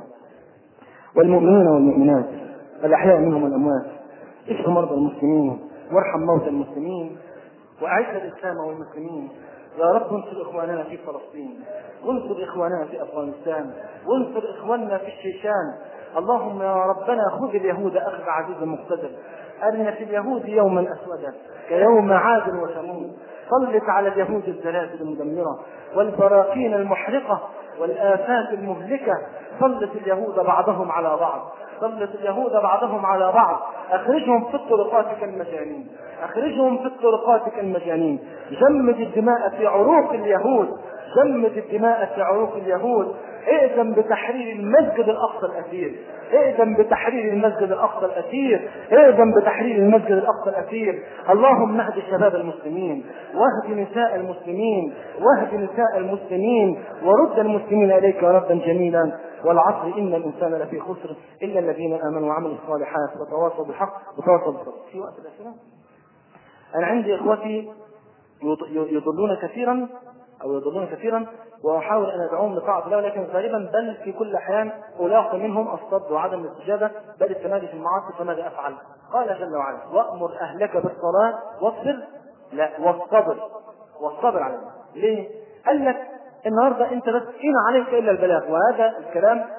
والمؤمنين والمؤمنات الاحياء منهم والاموات اشف مرضى المسلمين وارحم موتى المسلمين واعز الاسلام والمسلمين يا رب انصر اخواننا في فلسطين وانصر اخواننا في افغانستان وانصر اخواننا في الشيشان اللهم يا ربنا خذ اليهود اخذ عزيز مقتدر ارنا في اليهود يوما اسودا كيوم عاد وثمود سلط على اليهود الزلازل المدمره والبراكين المحرقه والافات المهلكه سلط اليهود بعضهم على بعض سلط اليهود بعضهم على بعض اخرجهم في الطرقات كالمجانين اخرجهم في الطرقات كالمجانين جمد الدماء في عروق اليهود جمد الدماء في عروق اليهود ائذن بتحرير المسجد الاقصى الاسير ائذن بتحرير المسجد الاقصى الاسير ائذن بتحرير المسجد الاقصى الاسير اللهم اهد شباب المسلمين واهد نساء المسلمين واهد نساء المسلمين ورد المسلمين اليك ردا جميلا والعصر ان الانسان لفي خسر الا الذين امنوا وعملوا الصالحات وتواصوا بالحق وتواصوا بالصبر في وقت الاسئله انا عندي اخوتي يضلون كثيرا او يضلون كثيرا واحاول ان ادعوهم لطاعه الله لكن غالبا بل في كل احيان الاقي منهم الصد وعدم الاستجابه بل التمادي في المعاصي فماذا افعل؟ قال جل وعلا وامر اهلك بالصلاه واصبر لا والصبر والصبر عليها ليه؟ قال لك النهارده انت بس ان عليك الا البلاغ وهذا الكلام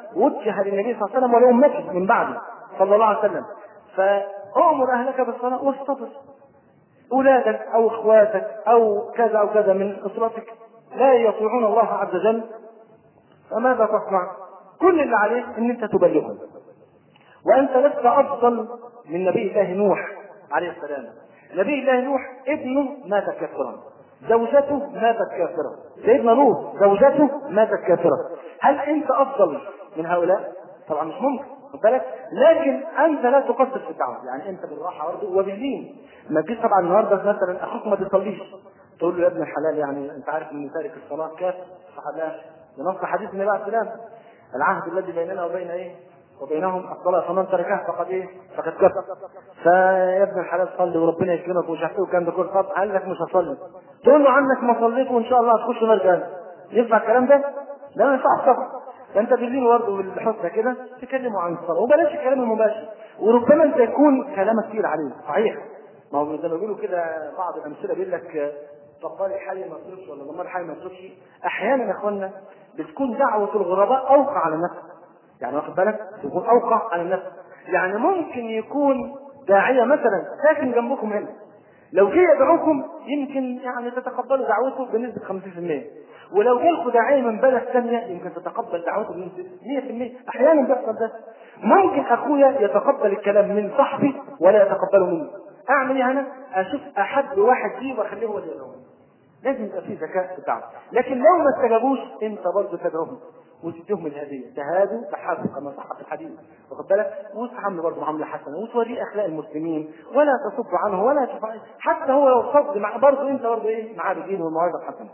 وجه للنبي صلى الله عليه وسلم ولأمته من بعده صلى الله عليه وسلم فأمر أهلك بالصلاة واصطبر أولادك أو إخواتك أو كذا أو كذا من أسرتك لا يطيعون الله عز وجل فماذا تصنع؟ كل اللي عليك ان انت تبلغهم وانت لست افضل من نبي الله نوح عليه السلام نبي الله نوح ابنه مات كافرا زوجته ماتت كافرة سيدنا لوط زوجته ماتت كافرة هل انت افضل من هؤلاء؟ طبعا مش ممكن خد بالك لكن انت لا تقصر في الدعوه يعني انت بالراحه برضه وبالدين ما تجيش طبعا النهارده مثلا اخوك ما بيصليش تقول له يا ابن الحلال يعني انت عارف ان تارك الصلاه كافر صح لا بنص حديث النبي عليه السلام العهد الذي بيننا وبين ايه وبينهم الصلاة فمن تركها فقد ايه؟ فقد كفر. فيا ابن الحلال صلي وربنا يكرمك ومش عارف ايه والكلام ده كله طب قال لك مش هصلي. تقول له عنك ما صليت وان شاء الله هتخش نار جهنم. ينفع الكلام ده؟ لا ما ينفعش طبعا. فانت بالليل برضه بالحسنى كده تكلموا عن الصلاة وبلاش الكلام المباشر وربما انت يكون كلامك كتير عليه صحيح. ما هو زي ما بيقولوا كده بعض الامثله بيقول لك طبال حي ما يصرفش ولا ضمان حي ما يصرفش احيانا يا اخوانا بتكون دعوه الغرباء اوقع على النفس يعني واخد بالك تكون اوقع على النفس يعني ممكن يكون داعيه مثلا ساكن جنبكم هنا لو جه يدعوكم يمكن يعني تتقبلوا دعوته بنسبه 50% ولو جالكم داعيه من بلد ثانيه يمكن تتقبل دعوته بنسبه 100% احيانا بيحصل ده ممكن اخويا يتقبل الكلام من صاحبي ولا يتقبله مني اعمل ايه انا؟ اشوف احب واحد فيه واخليه هو اللي يدعوني لازم يبقى في ذكاء في الدعوه لكن لو ما استجابوش انت برضه تدعوهم وتديهم الهديه تهادوا تحابوا كما صح في الحديث واخد بالك وتعامل برضه معامله حسنه وتوريه اخلاق المسلمين ولا تصد عنه ولا تفعل حتى هو لو صد مع برضه انت برضه ايه معاه بالدين والموعظه الحسنه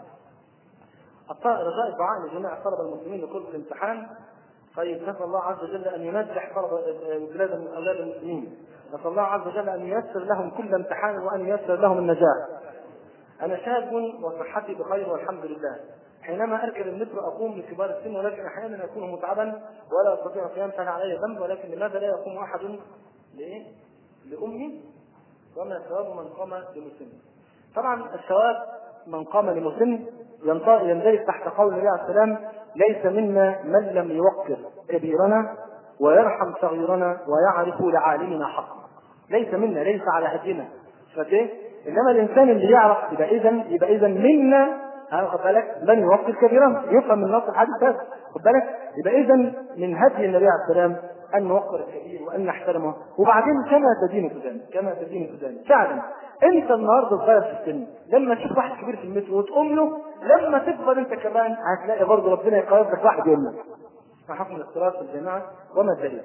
رجاء الدعاء لجميع طلبه المسلمين لكل الامتحان طيب نسال الله عز وجل ان ينجح طلبه بلاد اولاد المسلمين نسال الله عز وجل ان ييسر لهم كل امتحان وان ييسر لهم النجاح انا شاب وصحتي بخير والحمد لله حينما اركب المترو اقوم لكبار السن ولكن احيانا اكون متعبا ولا استطيع القيام فانا علي ذنب ولكن لماذا لا يقوم احد لايه؟ لامي وما ثواب من قام لمسن طبعا الثواب من قام لمسن يندرج تحت قول النبي عليه السلام ليس منا من لم يوقر كبيرنا ويرحم صغيرنا ويعرف لعالمنا حقا ليس منا ليس على هدينا فايه انما الانسان اللي يعرف يبقى اذا يبقى اذا منا خد بالك من يوقر كبيرا يفهم من نص الحديث هذا خد بالك يبقى اذا من هدي النبي عليه السلام ان نوقر الكبير وان نحترمه وبعدين كما تدين تدان كما تدين تدان فعلا انت النهارده صغير في السن لما تشوف واحد كبير في المترو وتقوم له لما تكبر انت كمان هتلاقي برضه ربنا يقرب لك واحد يقول لك ما حكم الاختلاط في الجماعه وما الدليل؟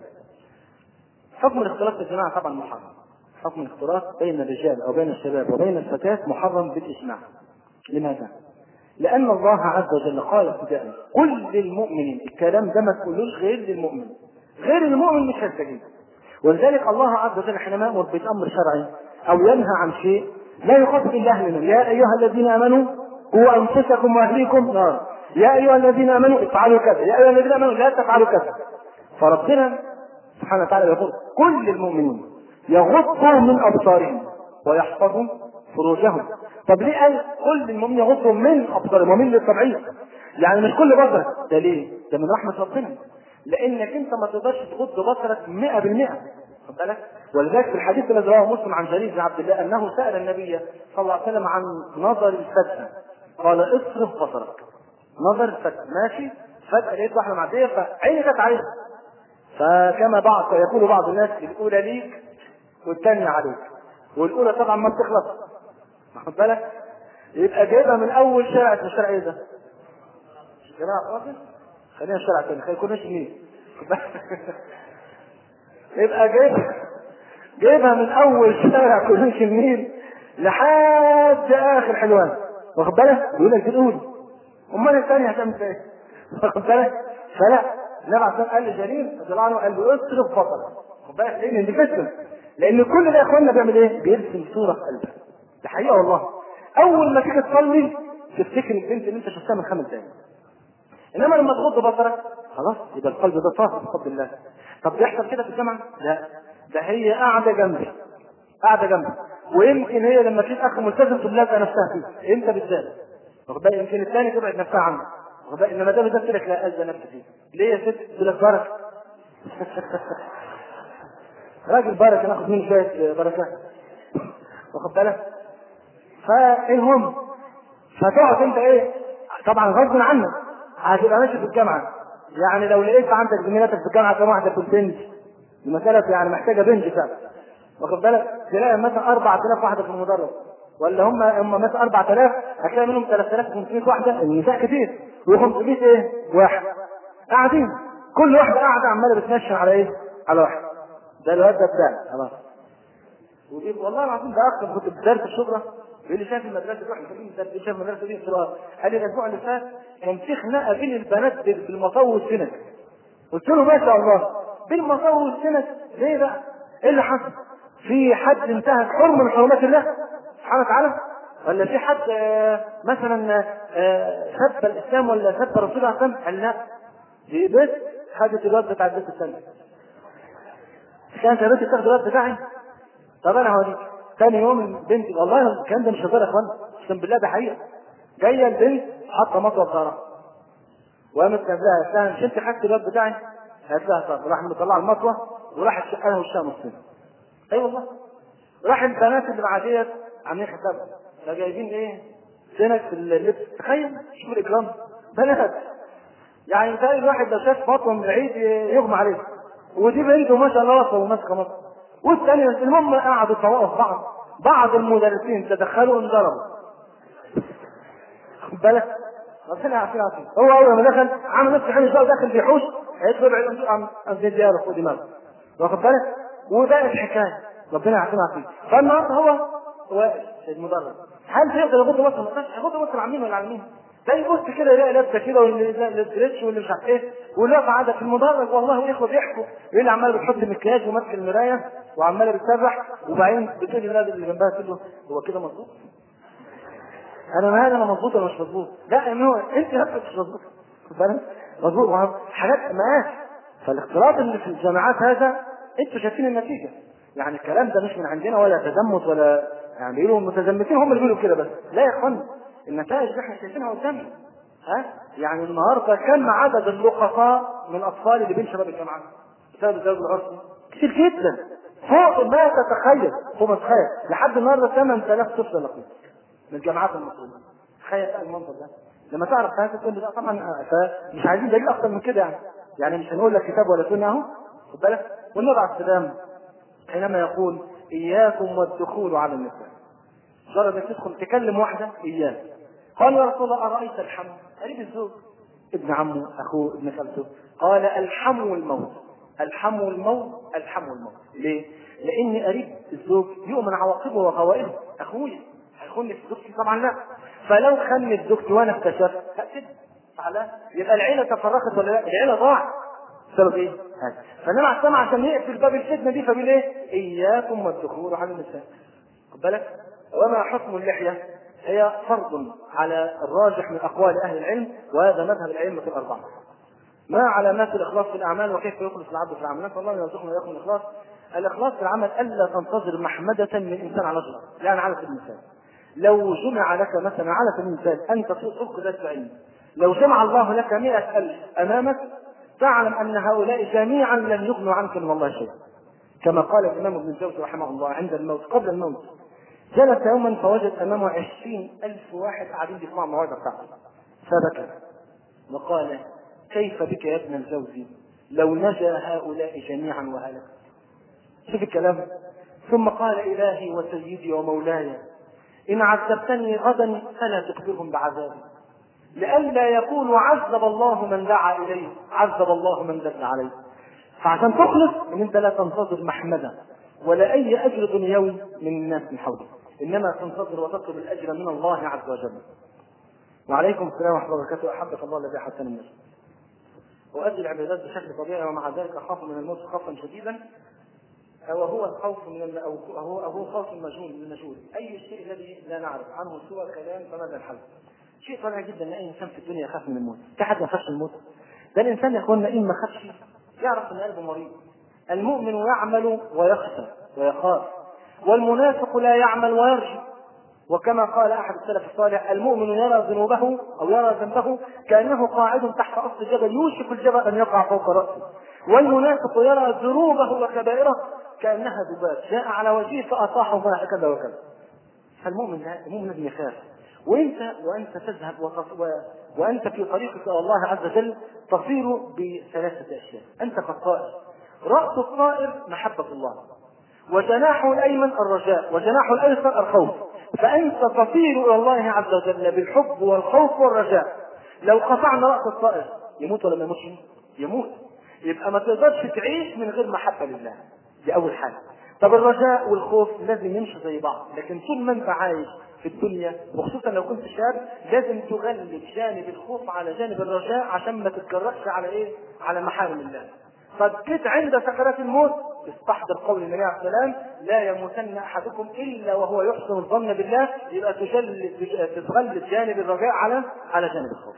حكم الاختلاط في الجماعه طبعا محرم حكم الاختلاط بين الرجال او بين الشباب وبين الفتاه محرم بالاجماع لماذا؟ لأن الله عز وجل قال ابتداء قل للمؤمنين الكلام ده ما تقولوش غير للمؤمن غير المؤمن مش هيستجيب ولذلك الله عز وجل حينما يأمر بأمر شرعي أو ينهى عن شيء لا يخاطب إلا أهل النار يا أيها الذين آمنوا قوا أنفسكم وأهليكم نار يا أيها الذين آمنوا افعلوا كذا يا أيها الذين آمنوا لا تفعلوا كذا فربنا سبحانه وتعالى يقول قل للمؤمنين يغضوا من أبصارهم ويحفظوا فروجهم طب ليه قال كل المؤمنين يغضوا من ابصارهم ومن للتبعيض يعني مش كل بصرك ده ليه؟ ده من رحمه ربنا لانك انت ما تقدرش تغض بصرك 100% خد بالك ولذلك في الحديث الذي رواه مسلم عن جرير بن عبد الله انه سال النبي صلى الله عليه وسلم عن نظر الفتنه قال اصرف بصرك نظر الفتنه ماشي فجاه لقيت واحده معديه فعيني كانت عليها فكما بعض يقول بعض الناس الاولى ليك والثانيه عليك والاولى طبعا ما بتخلص واخد بالك يبقى جايبها من اول شارع اسمه شارع ايه ده؟ شارع واحد خلينا شارع تاني خلينا يكونش مين يبقى جايبها جايبها من اول شارع كورنيش النيل لحد اخر حلوان واخد بالك؟ يقول لك دي الاولى امال الثانيه هتعمل ايه؟ واخد بالك؟ فلا النبي عليه قال لجرير رضي الله عنه قال له اصرف بصرك واخد بالك؟ لان دي فتنه لان كل ده يا اخوانا بيعمل ايه؟ بيرسم صوره في قلبك ده حقيقه والله اول ما تيجي تصلي تفتكر البنت اللي انت شفتها من خمس دقايق انما لما تغض بصرك خلاص يبقى القلب ده طاهر بفضل الله طب بيحصل كده في الجامعه؟ لا ده هي قاعده جنبي قاعده جنبي ويمكن هي لما تشوف اخ ملتزم تلاقي نفسها فيه انت بالذات واخد بالك يمكن الثاني تبعد نفسها عنك واخد بالك؟ انما ده ده قلت لك لا اذى نفسي فيه ليه يا ست؟ قلت لك بركه راجل بركه ناخد منه شويه بركات واخد بالك؟ فالمهم فتقعد انت ايه طبعا غصب عنك هتبقى ماشي في الجامعه يعني لو لقيت عندك زميلاتك في الجامعه كم واحده في البنج المساله يعني محتاجه بنج فعلا واخد بالك تلاقي مثلا 4000 واحده في المدرج ولا هم هم مثلا 4000 هتلاقي منهم 3500 واحده النساء كتير و500 ايه واحد قاعدين كل واحده قاعده عماله بتنشن على ايه على واحد ده الواد ده بتاعي خلاص ودي والله العظيم ده اكتر كنت في درس الشبرا بيقول لي شايف المدرسه روح الفريق ده شايف المدرسه دي قلت له آه. قال لي الاسبوع اللي فات كان في خناقه بين البنات بالمصور والسنك قلت له ما شاء الله بالمصور والسنك ليه بقى؟ ايه اللي حصل؟ في حد انتهك حرمه من حرمات الله سبحانه وتعالى ولا في حد آه، مثلا آه، سب الاسلام ولا سب الرسول عليه السلام؟ قال لا دي بنت خدت الواد بتاع البنت الثانيه كانت يا بنت تاخد الواد بتاعي طب انا هوريك ثاني يوم بنتي والله الكلام ده مش هزار يا اخوان اقسم بالله ده حقيقه جايه البنت حاطه مطوه في ظهرها وقامت قالت لها قالت لها مش انت خدت الواد بتاعي؟ قالت لها طب راح مطلعه المطوه وراحت شقها وشها نصين اي أيوة والله راح البنات اللي مع ديت عاملين حساب فجايبين ايه؟ سنك في اللبس تخيل شوف الاكرام بنات يعني تلاقي الواحد لو شاف مطوه من بعيد يغمى عليه ودي بنته ما شاء الله واقفه وماسكه مطوه والثانيه المهم قعدوا يطوقوا في بعض بعض المدرسين تدخلوا انضربوا خد بالك ربنا يعافينا عافية هو اول ما دخل عمل نفسه حلو ازاي داخل بيحوش هيدخل يبعد عن عن زيادة فوق دماغه واخد بالك وبقت الحكايه ربنا يعافينا عافية فالنهارده هو واقف المدرب هل تقدر يغض بصر ما يقدرش يغض بصر عن مين ولا عن مين؟ ده يبص كده يلاقي لابسه كده واللي الستريتش واللي مش عارف ايه واللي واقفه قاعده في المدرج والله والاخوه بيحكوا يقول لي عماله بتحط المكياج وماسك المرايه وعماله بتسرح وبعدين بتقول للراجل اللي جنبها تقول له هو كده مظبوط؟ انا مالي انا مظبوط ولا مش مظبوط؟ لا يعني هو انت نفسك مش مظبوط خد بالك؟ مظبوط وهم حاجات مقاس فالاختلاط اللي في الجامعات هذا انتوا شايفين النتيجه يعني الكلام ده مش من عندنا ولا تزمت ولا يعني بيقولوا المتزمتين هم اللي بيقولوا كده بس لا يا اخوان النتائج اللي احنا شايفينها قدامنا ها يعني النهارده كم عدد اللقطاء من الاطفال اللي بين شباب الجامعات بسبب الزواج العرفي كتير جدا فوق ما تتخيل فوق ما تتخيل لحد النهارده 8000 طفل لقيت من الجامعات المصريه تخيل بقى المنظر ده لما تعرف هذا تقول لي لا طبعا مش عايزين دليل اكتر من كده يعني يعني مش هنقول لك كتاب ولا سنه اهو خد بالك والنبي عليه السلام حينما يقول اياكم والدخول على النساء مجرد انك تدخل تكلم واحده اياك قال يا رسول الله ارايت الحم قريب الزوج ابن عمه اخوه ابن خالته قال الحم الموت الحم الموت الحم الموت ليه؟ لان قريب الزوج يؤمن عواقبه وغوائبه اخويا هيخوني في زوجتي طبعا لا فلو خنت زوجتي وانا اكتشفت هقتل على يبقى العيله تفرقت ولا لا؟ العيله ضاعت بسبب ايه؟ هذا فالنبي عليه السلام عشان يقفل باب الفتنه دي فبيقول ايه؟ اياكم والدخول على النساء خد بالك؟ وما حكم اللحيه؟ هي فرض على الراجح من اقوال اهل العلم وهذا مذهب الائمه الاربعه. ما علامات الاخلاص في الاعمال وكيف يخلص العبد في الاعمال؟ نسال الله ان يرزقنا واياكم الاخلاص. الاخلاص في العمل الا تنتظر محمده من انسان على وجهه، يعني على سبيل المثال. لو جمع لك مثلا على سبيل المثال انت تطلق ذات علم لو جمع الله لك مئة ألف أمامك تعلم أن هؤلاء جميعا لن يغنوا عنك من الله شيئا كما قال الإمام ابن الجوزي رحمه الله عند الموت قبل الموت جلس يوما فوجد أمامه عشرين ألف واحد قاعدين بيسمعوا الموعظة بتاعته فبكى وقال كيف بك يا ابن الجوزي لو نجا هؤلاء جميعا وهلك شوف الكلام ثم قال إلهي وسيدي ومولاي إن عذبتني غدا فلا تخبرهم بعذابي لئلا يقولوا عذب الله من دعا إليه عذب الله من دل عليه فعشان تخلص ان انت لا تنتظر محمدا ولا اي اجر دنيوي من الناس من حولك انما تنتظر وتطلب الاجر من الله عز وجل وعليكم السلام ورحمه الله وبركاته احبك الله الذي احسن الناس أؤدي العبادات بشكل طبيعي ومع ذلك أخاف من الموت خوفا شديدا وهو الخوف من الم... أو هو هو خوف المجهول من المجهول أي شيء الذي لا نعرف عنه سوى كلام فماذا الحل؟ شيء طبيعي جدا ان اي انسان في الدنيا يخاف من الموت، في حد ما يخافش الموت؟ ده الانسان يا اخوانا ان ما خافش يعرف ان قلبه مريض. المؤمن يعمل ويخشى ويخاف والمنافق لا يعمل ويرجو وكما قال احد السلف الصالح المؤمن يرى ذنوبه او يرى ذنبه كانه قاعد تحت اصل الجبل يوشك الجبل ان يقع فوق راسه والمنافق يرى ذنوبه وكبائره كانها ذباب جاء على وجهه فاطاحه هكذا وكذا فالمؤمن ده المؤمن لازم يخاف وانت وانت تذهب وتص... و... وانت في طريقك الى الله عز وجل تصير بثلاثه اشياء انت كالطائر راس الطائر محبه الله وجناحه الايمن الرجاء وجناحه الايسر الخوف فانت تصير الى الله عز وجل بالحب والخوف والرجاء لو قطعنا راس الطائر يموت ولا ما يموتش؟ يموت يبقى ما تقدرش تعيش من غير محبه لله دي اول حاجه طب الرجاء والخوف لازم يمشوا زي بعض لكن طول ما انت عايش في الدنيا وخصوصا لو كنت شاب لازم تغلب جانب الخوف على جانب الرجاء عشان ما تتجرأش على ايه؟ على محارم الله. طب جيت عند سكرات الموت استحضر قول النبي عليه السلام لا يموتن احدكم الا وهو يحسن الظن بالله يبقى تجلد تتغلب جانب الرجاء على على جانب الخوف.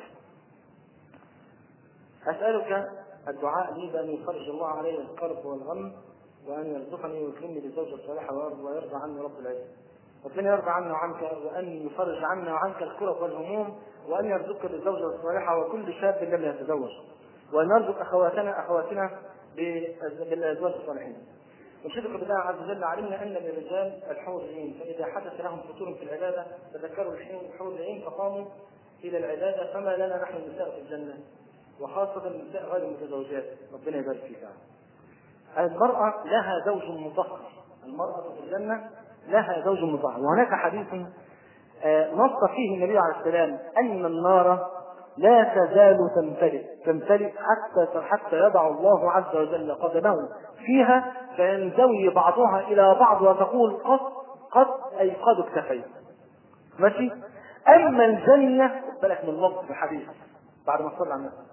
اسالك الدعاء لي بان يفرج الله علي الكرب والغم وان يرزقني ويكرمني بالزوجه الصالحه ويرضى عني رب العزه. ربنا يرضى عنا وعنك وان يفرج عنا وعنك الكرب والهموم وان يرزقك بالزوجه الصالحه وكل شاب لم يتزوج وان يرزق اخواتنا اخواتنا بالازواج الصالحين. نشهدك بالله عز وجل علمنا ان للرجال الحور العين فاذا حدث لهم فتور في العباده تذكروا الحور العين فقاموا الى العباده فما لنا نحن النساء في الجنه وخاصه النساء غير المتزوجات ربنا يبارك فيك المراه لها زوج مطهر المراه في الجنه لها زوج مطهر وهناك حديث نص فيه النبي عليه السلام ان النار لا تزال تمتلئ تمتلئ حتى حتى يضع الله عز وجل قدمه فيها فينزوي بعضها الى بعض وتقول قد قد اي قد اكتفيت ماشي اما الجنه بالك من اللفظ الحديث بعد ما صلى على النبي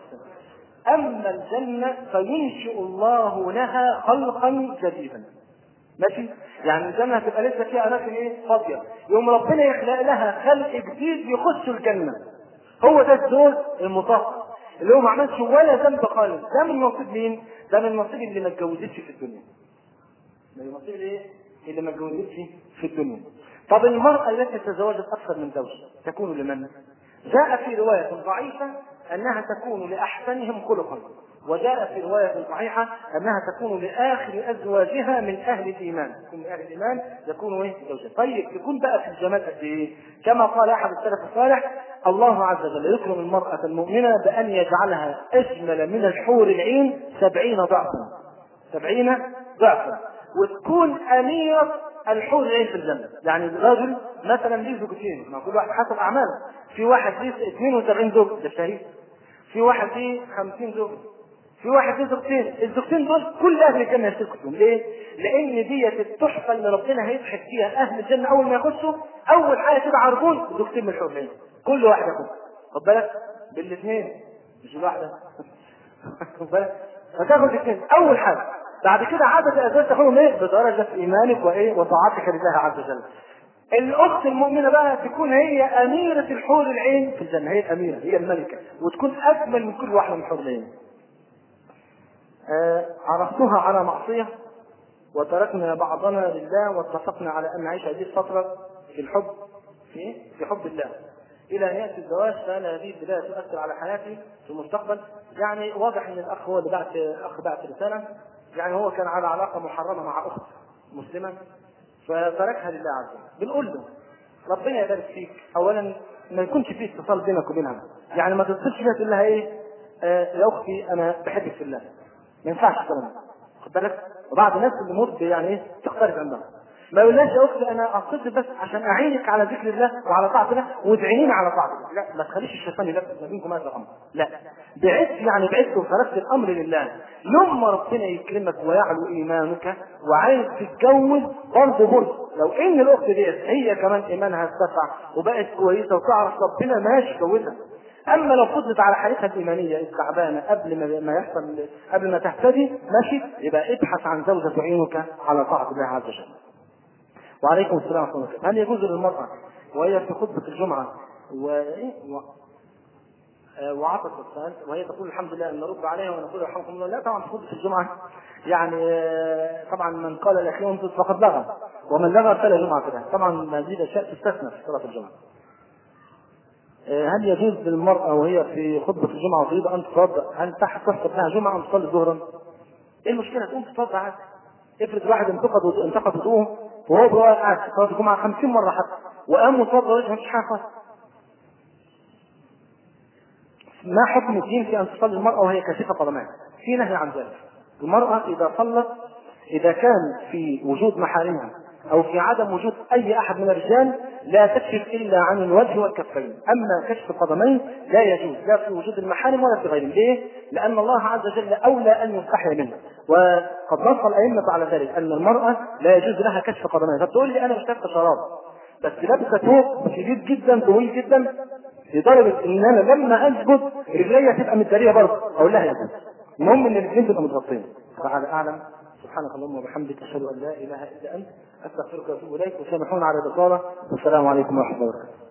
اما الجنه فينشئ الله لها خلقا جديدا ماشي يعني الجنه هتبقى لسه فيها اماكن ايه فاضيه يوم ربنا يخلق لها خلق جديد يخش الجنه هو ده الزوج المطهر اللي هو ما عملش ولا ذنب خالص ده من نصيب مين؟ ده من نصيب اللي ما اتجوزتش في الدنيا ده من نصيب ايه؟ اللي ما اتجوزتش في الدنيا طب المرأة التي تزوجت أكثر من زوج تكون لمن؟ جاء في رواية ضعيفة أنها تكون لأحسنهم خلقا وجاء في رواية صحيحة أنها تكون لآخر أزواجها من أهل الإيمان، تكون من أهل الإيمان يكون إيه؟ زوجها. طيب تكون بقى في الجمال قد إيه؟ كما قال أحد السلف الصالح الله عز وجل يكرم المرأة المؤمنة بأن يجعلها أجمل من الحور العين سبعين ضعفا. سبعين ضعفا. وتكون أميرة الحور العين في الجنة، يعني الراجل مثلا ليه زوجتين، ما كل واحد حسب أعماله. في واحد ليه 72 زوج ده شهيد. في واحد ليه 50 زوج. في واحد له زوجتين الزوجتين دول كل اهل الجنه يشتركوا فيهم ليه؟ لان ديت التحفه اللي ربنا هيضحك فيها اهل الجنه اول ما يخشوا اول حاجه كده عربون زوجتين من الحورين كل واحد ياخد خد بالك بالاثنين مش الواحده خد بالك فتاخد الاثنين اول حاجه بعد كده عدد الازواج تاخدهم ايه؟ بدرجه ايمانك وايه؟ وطاعتك لله عز وجل. الاخت المؤمنه بقى تكون هي اميره الحور العين في الجنه هي الاميره هي الملكه وتكون اجمل من كل واحده من الحور العين. آه عرفتها على معصية وتركنا بعضنا لله واتفقنا على أن نعيش هذه الفترة في الحب في في حب الله إلى أن يأتي الزواج فأنا هذه البداية تؤثر على حياتي في المستقبل يعني واضح أن الأخ هو اللي بعت أخ بعت رسالة يعني هو كان على علاقة محرمة مع أخت مسلمة فتركها لله عز وجل بنقول له ربنا يبارك فيك أولا ما يكونش في اتصال بينك وبينها يعني ما تتصلش بيها تقول لها إيه آه يا أختي أنا بحبك في الله ما ينفعش الكلام ده خد بالك وبعض الناس اللي موت يعني ايه تختلف عندها ما يقولهاش يا اختي انا اتصل بس عشان اعينك على ذكر الله وعلى طاعه الله وتعينيني على طاعه الله لا ما تخليش الشيطان يلبس ما بينكم هذا الامر لا بعدت يعني بعدت وتركت الامر لله يوم ما ربنا يكرمك ويعلو ايمانك وعايز تتجوز برضه برضه لو ان الاخت ديت هي كمان ايمانها ارتفع وبقت كويسه وتعرف ربنا ماشي جوزها اما لو فضلت على حالتها الايمانيه التعبانه قبل ما ما يحصل قبل ما تهتدي ماشي يبقى ابحث عن زوجه تعينك على طاعه الله عز وجل. وعليكم السلام ورحمه الله هل يجوز للمراه وهي في خطبه الجمعه و... و... وعطت السؤال وهي تقول الحمد لله ان نرد عليها ونقول يرحمكم الله لا طبعا في خطبه الجمعه يعني آه، طبعا من قال الاخير انفس فقد لغى ومن لغى فلا جمعه له طبعا هذه الاشياء تستثنى في صلاه الجمعه آه، هل يجوز للمرأة وهي في خطبة الجمعة وتريد أن تتوضأ هل تحت تحسب لها جمعة أم تصلي ظهرا؟ إيه المشكلة؟ تقوم تتوضأ عادي. افرض واحد انتقد انتقد وضوءه وهو بيقول قاعد في صلاة الجمعة 50 مرة حتى وقام وتوضأ وجهه مفيش حاجة خالص. ما حكم الدين في أن تصلي المرأة وهي كاشفة قدميها؟ في نهي عن ذلك. المرأة إذا صلت إذا كان في وجود محارمها أو في عدم وجود أي أحد من الرجال لا تكشف إلا عن الوجه والكفين، أما كشف القدمين لا يجوز لا في وجود المحارم ولا في غيرهم، ليه؟ لأن الله عز وجل أولى أن يستحي منه، وقد نص الأئمة على ذلك أن المرأة لا يجوز لها كشف قدميها، فتقول لي أنا اشتريت شراب بس لابسة ثوب شديد جدا طويل جدا لدرجة إن أنا لما أسجد رجليا تبقى متدارية برضه، أقول لها يجوز. المهم إن الرجلين تبقى متغطية. تعالى أعلم سبحانك اللهم وبحمدك أشهد أن لا إله إلا أنت أستغفرك وأتوب إليك وسامحونا على الإطالة والسلام عليكم ورحمة الله وبركاته